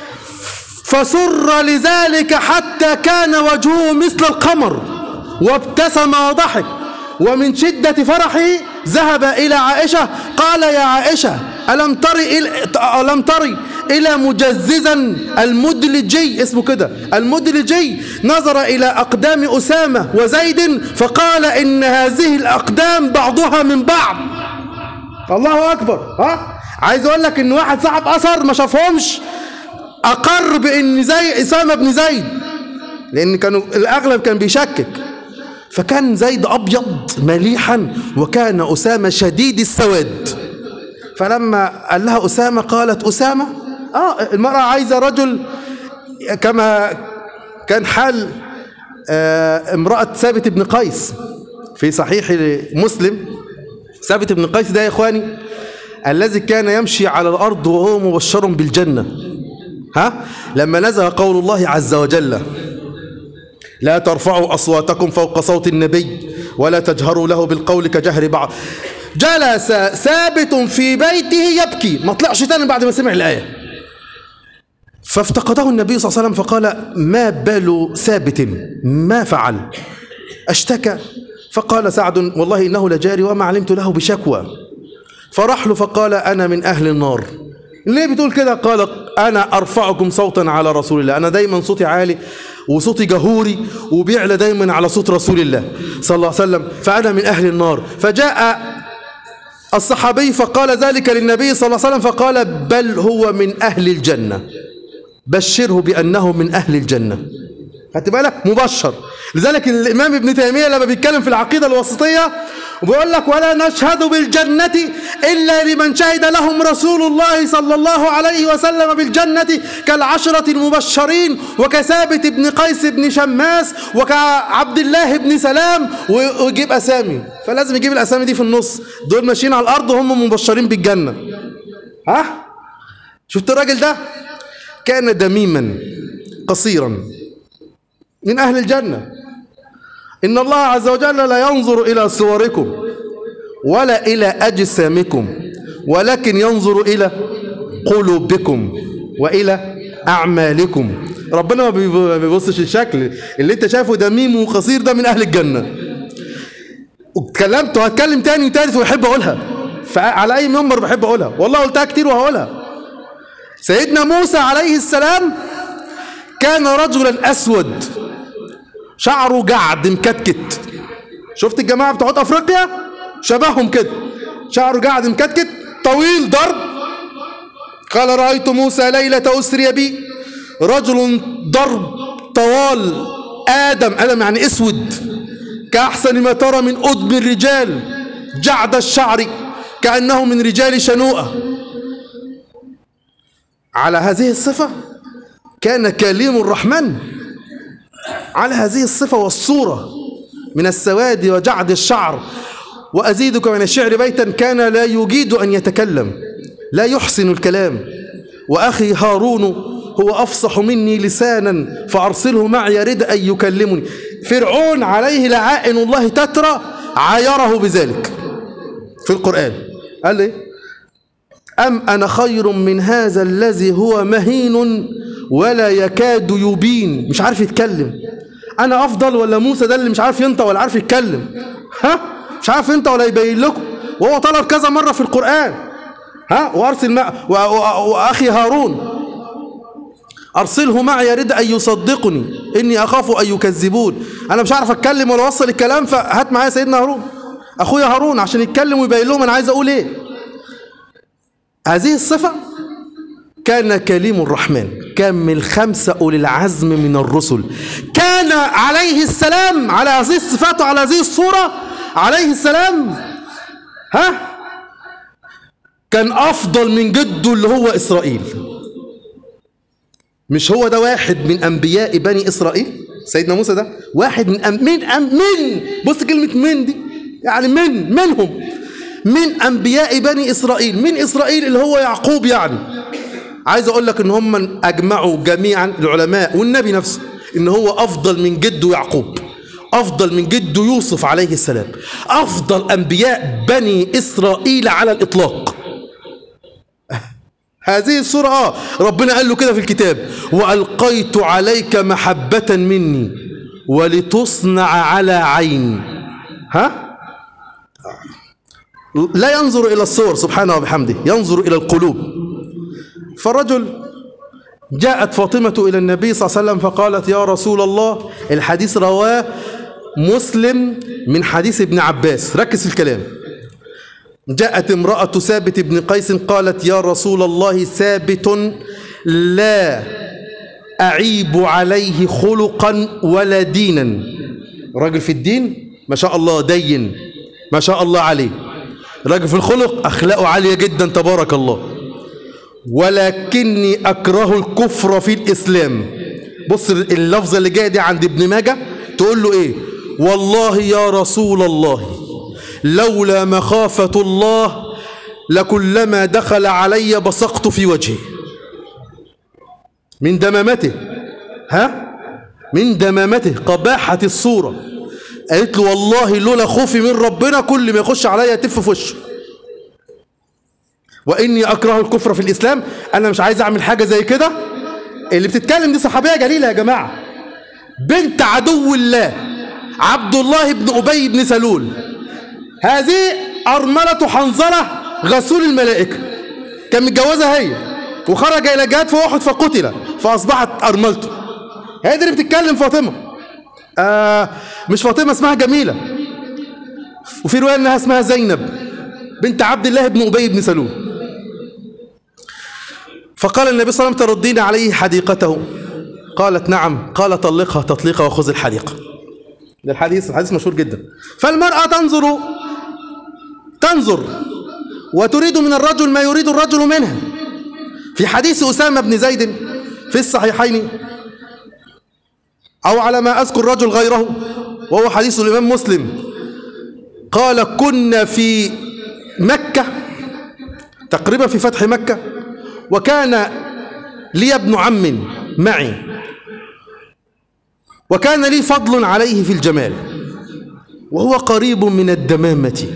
فسر لذلك حتى كان وجهه مثل القمر وابتسم وضحك ومن شدة فرحه ذهب إلى عائشة قال يا عائشة ألم تري إلى, ألم تري إلى مجززا المدلجي اسمه كده المدلجي نظر إلى أقدام أسامة وزيد فقال إن هذه الأقدام بعضها من بعض الله أكبر ها عايز أقول لك إن واحد صاحب أثر ما شافهمش أقر بإن زي أسامة بن زيد لأن كانوا الأغلب كان بيشكك فكان زيد أبيض مليحا وكان أسامة شديد السواد فلما قال لها أسامة قالت أسامة آه المرأة عايزة رجل كما كان حال آه امرأة ثابت بن قيس في صحيح مسلم ثابت بن قيس ده يا إخواني الذي كان يمشي على الأرض وهو مبشر بالجنة ها لما نزل قول الله عز وجل لا ترفعوا أصواتكم فوق صوت النبي ولا تجهروا له بالقول كجهر بعض جلس ثابت في بيته يبكي ما طلعش تاني بعد ما سمع الآية فافتقده النبي صلى الله عليه وسلم فقال ما بال ثابت ما فعل اشتكى فقال سعد والله إنه لجاري وما علمت له بشكوى فرح له فقال أنا من أهل النار ليه بتقول كده قال أنا أرفعكم صوتا على رسول الله أنا دايما صوتي عالي وصوتي جهوري وبيعلى دايما على صوت رسول الله صلى الله عليه وسلم فأنا من أهل النار فجاء الصحابي فقال ذلك للنبي صلى الله عليه وسلم فقال بل هو من أهل الجنة بشره بأنه من أهل الجنة خدت بالك مبشر لذلك الإمام ابن تيمية لما بيتكلم في العقيدة الوسطية وبيقول لك ولا نشهد بالجنة إلا لمن شهد لهم رسول الله صلى الله عليه وسلم بالجنة كالعشرة المبشرين وكثابت بن قيس بن شماس وكعبد الله بن سلام ويجيب أسامي فلازم يجيب الأسامي دي في النص دول ماشيين على الأرض وهم مبشرين بالجنة ها شفت الراجل ده كان دميما قصيرا من أهل الجنة إن الله عز وجل لا ينظر إلى صوركم ولا إلى أجسامكم ولكن ينظر إلى قلوبكم وإلى أعمالكم ربنا ما بيبصش الشكل اللي انت شايفه دميم وقصير ده من أهل الجنة اتكلمت وهتكلم تاني وتالت ويحب أقولها فعلى أي منبر بحب أقولها والله قلتها كتير وهقولها سيدنا موسى عليه السلام كان رجلا أسود شعره جعد مكتكت شفت الجماعة بتوع أفريقيا شبههم كده شعره جعد مكتكت طويل ضرب قال رأيت موسى ليلة أسري بي رجل ضرب طوال آدم آدم يعني أسود كأحسن ما ترى من أدب الرجال جعد الشعر كأنه من رجال شنوءة على هذه الصفة كان كليم الرحمن على هذه الصفة والصورة من السواد وجعد الشعر وأزيدك من الشعر بيتا كان لا يجيد أن يتكلم لا يحسن الكلام وأخي هارون هو أفصح مني لسانا فأرسله معي رد أن يكلمني فرعون عليه لعائن الله تترى عايره بذلك في القرآن قال إيه أم أنا خير من هذا الذي هو مهين ولا يكاد يبين مش عارف يتكلم أنا أفضل ولا موسى ده اللي مش عارف ينطق ولا عارف يتكلم ها مش عارف ينطق ولا يبين لكم وهو طلب كذا مرة في القرآن ها وأرسل مع وأخي هارون أرسله معي يريد أن يصدقني إني أخاف أن يكذبون أنا مش عارف أتكلم ولا أوصل الكلام فهات معايا سيدنا هارون أخويا هارون عشان يتكلم ويبين لهم أنا عايز أقول إيه هذه الصفة كان كليم الرحمن كان من الخمسة أولي العزم من الرسل كان عليه السلام على هذه الصفات وعلى هذه الصورة عليه السلام ها كان أفضل من جده اللي هو إسرائيل مش هو ده واحد من أنبياء بني إسرائيل سيدنا موسى ده واحد من أم من أم من بص كلمة من دي يعني من منهم من أنبياء بني إسرائيل من إسرائيل اللي هو يعقوب يعني عايز اقول لك ان هم اجمعوا جميعا العلماء والنبي نفسه ان هو افضل من جده يعقوب افضل من جده يوسف عليه السلام افضل انبياء بني اسرائيل على الاطلاق هذه السورة آه ربنا قال له كده في الكتاب وألقيت عليك محبة مني ولتصنع على عيني ها لا ينظر إلى الصور سبحانه وبحمده ينظر إلى القلوب فالرجل جاءت فاطمة إلى النبي صلى الله عليه وسلم فقالت يا رسول الله الحديث رواه مسلم من حديث ابن عباس ركز في الكلام جاءت امرأة ثابت بن قيس قالت يا رسول الله ثابت لا أعيب عليه خلقا ولا دينا راجل في الدين ما شاء الله دين ما شاء الله عليه راجل في الخلق أخلاقه عالية جدا تبارك الله ولكني أكره الكفر في الإسلام بص اللفظة اللي جاية دي عند ابن ماجه تقول له إيه والله يا رسول الله لولا مخافة الله لكلما دخل علي بصقت في وجهه من دمامته ها من دمامته قباحة الصورة قالت له والله لولا خوفي من ربنا كل ما يخش عليا يتف في وشه واني اكره الكفر في الاسلام انا مش عايز اعمل حاجه زي كده اللي بتتكلم دي صحابيه جليله يا جماعه بنت عدو الله عبد الله بن ابي بن سلول هذه ارمله حنظله غسول الملائكه كان متجوزها هي وخرج الى جهاد في احد فقتل فاصبحت ارملته هي دي اللي بتتكلم فاطمه آه مش فاطمه اسمها جميله وفي روايه انها اسمها زينب بنت عبد الله بن ابي بن سلول فقال النبي صلى الله عليه وسلم تردين عليه حديقته قالت نعم قال طلقها تطليقا وخذ الحديقة ده الحديث الحديث مشهور جدا فالمرأة تنظر تنظر وتريد من الرجل ما يريد الرجل منها في حديث أسامة بن زيد في الصحيحين أو على ما أذكر رجل غيره وهو حديث الإمام مسلم قال كنا في مكة تقريبا في فتح مكة وكان لي ابن عم معي وكان لي فضل عليه في الجمال وهو قريب من الدمامة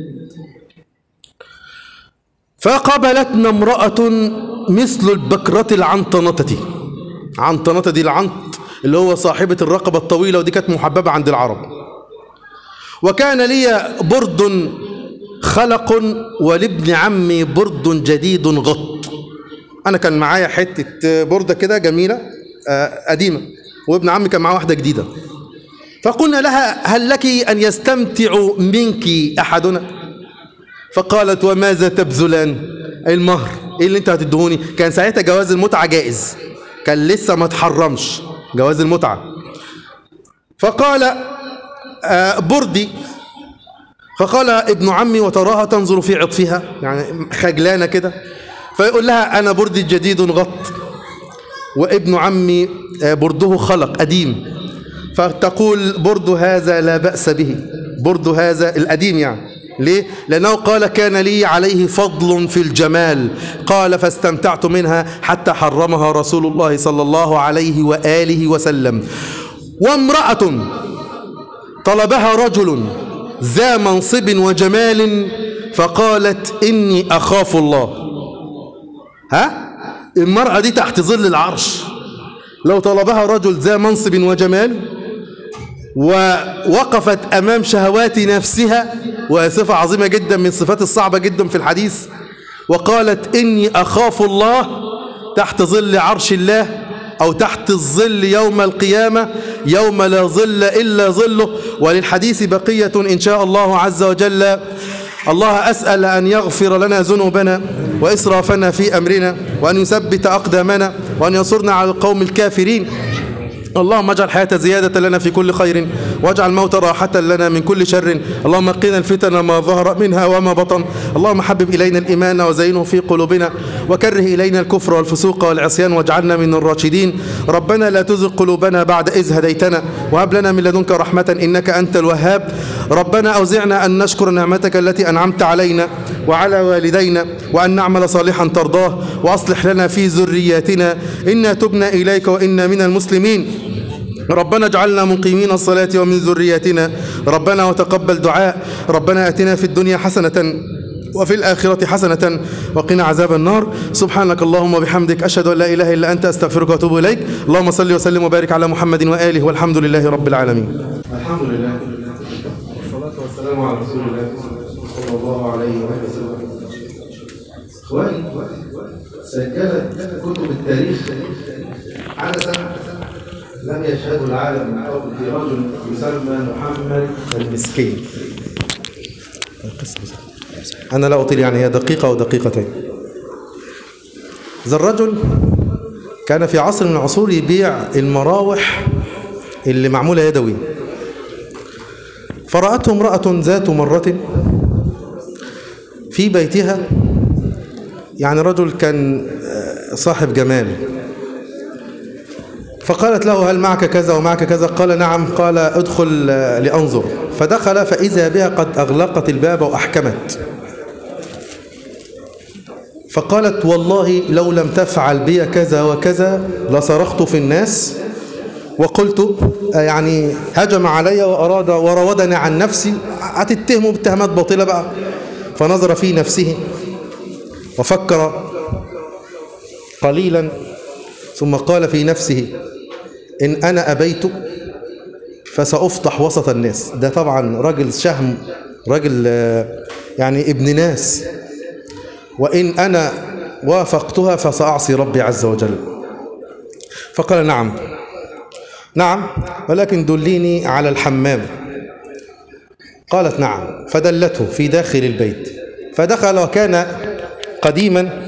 فقابلتنا امرأة مثل البكرة العنطنطة عنطنطة دي العنط اللي هو صاحبة الرقبة الطويلة ودي كانت محببة عند العرب وكان لي برد خلق ولابن عمي برد جديد غط انا كان معايا حته برده كده جميله آه قديمه وابن عمي كان معاه واحده جديده فقلنا لها هل لك ان يستمتع منك احدنا فقالت وماذا تبذلان المهر ايه اللي انت هتدهوني كان ساعتها جواز المتعه جائز كان لسه ما تحرمش جواز المتعه فقال آه بردي فقال ابن عمي وتراها تنظر في عطفها يعني خجلانه كده فيقول لها انا بردي جديد غط وابن عمي برده خلق قديم فتقول برد هذا لا بأس به برد هذا القديم يعني ليه؟ لأنه قال كان لي عليه فضل في الجمال قال فاستمتعت منها حتى حرمها رسول الله صلى الله عليه وآله وسلم وامرأة طلبها رجل ذا منصب وجمال فقالت إني أخاف الله ها المرأة دي تحت ظل العرش لو طلبها رجل ذا منصب وجمال ووقفت أمام شهوات نفسها وهي صفة عظيمة جدا من الصفات الصعبة جدا في الحديث وقالت إني أخاف الله تحت ظل عرش الله أو تحت الظل يوم القيامة يوم لا ظل إلا ظله وللحديث بقية إن شاء الله عز وجل الله أسأل أن يغفر لنا ذنوبنا وإسرافنا في أمرنا وأن يثبت أقدامنا وأن ينصرنا على القوم الكافرين اللهم اجعل الحياة زيادة لنا في كل خير واجعل الموت راحة لنا من كل شر اللهم قنا الفتن ما ظهر منها وما بطن اللهم حبب إلينا الإيمان وزينه في قلوبنا وكره إلينا الكفر والفسوق والعصيان واجعلنا من الراشدين ربنا لا تزغ قلوبنا بعد إذ هديتنا وهب لنا من لدنك رحمة إنك أنت الوهاب ربنا أوزعنا أن نشكر نعمتك التي أنعمت علينا وعلى والدينا وأن نعمل صالحا ترضاه وأصلح لنا في ذرياتنا إنا تبنا إليك وإنا من المسلمين ربنا اجعلنا مقيمين الصلاة ومن ذرياتنا ربنا وتقبل دعاء ربنا أتنا في الدنيا حسنة وفي الآخرة حسنة وقنا عذاب النار سبحانك اللهم وبحمدك أشهد أن لا إله إلا أنت أستغفرك وأتوب إليك اللهم صل وسلم وبارك على محمد وآله والحمد لله رب العالمين الحمد لله والصلاة والسلام على رسول الله صلى الله عليه وسلم إخواني سجلت كتب التاريخ عادة لم يشهد العالم من قبل في رجل يسمى محمد المسكين أنا لا أطيل يعني هي دقيقة أو دقيقتين ذا الرجل كان في عصر من العصور يبيع المراوح اللي معمولة يدوي فرأته امرأة ذات مرة في بيتها يعني رجل كان صاحب جمال فقالت له هل معك كذا ومعك كذا قال نعم قال ادخل لأنظر فدخل فإذا بها قد أغلقت الباب وأحكمت فقالت والله لو لم تفعل بي كذا وكذا لصرخت في الناس وقلت يعني هجم علي وأراد وراودني عن نفسي هتتهمه باتهامات باطلة بقى فنظر في نفسه وفكر قليلا ثم قال في نفسه إن أنا أبيت فسأفضح وسط الناس ده طبعا راجل شهم راجل يعني ابن ناس وإن أنا وافقتها فسأعصي ربي عز وجل فقال نعم نعم ولكن دليني على الحمام قالت نعم فدلته في داخل البيت فدخل وكان قديما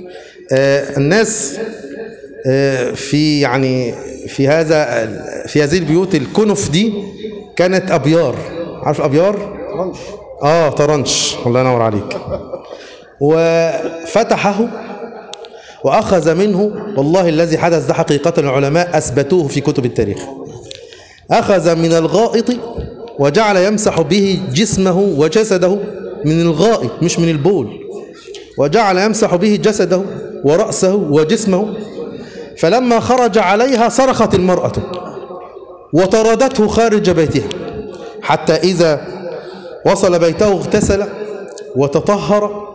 الناس في يعني في هذا في هذه البيوت الكنف دي كانت ابيار عارف ابيار اه طرنش الله ينور عليك وفتحه واخذ منه والله الذي حدث ده حقيقه العلماء اثبتوه في كتب التاريخ اخذ من الغائط وجعل يمسح به جسمه وجسده من الغائط مش من البول وجعل يمسح به جسده ورأسه وجسمه فلما خرج عليها صرخت المرأة وطردته خارج بيتها حتى إذا وصل بيته اغتسل وتطهر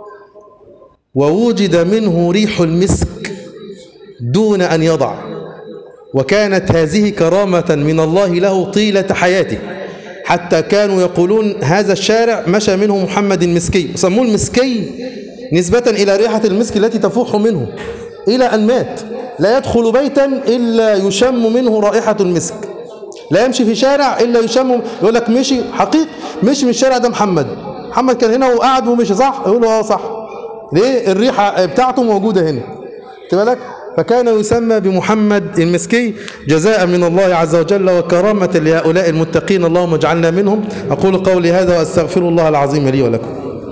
ووجد منه ريح المسك دون أن يضع وكانت هذه كرامة من الله له طيلة حياته حتى كانوا يقولون هذا الشارع مشى منه محمد المسكي سموه المسكي نسبة إلى ريحة المسك التي تفوح منه إلى أن مات لا يدخل بيتا إلا يشم منه رائحة المسك لا يمشي في شارع إلا يشم يقول لك مشي حقيق مشي من الشارع ده محمد محمد كان هنا وقعد ومشي صح يقول له اه صح ليه الريحة بتاعته موجودة هنا بالك فكان يسمى بمحمد المسكي جزاء من الله عز وجل وكرامة لهؤلاء المتقين اللهم اجعلنا منهم أقول قولي هذا وأستغفر الله العظيم لي ولكم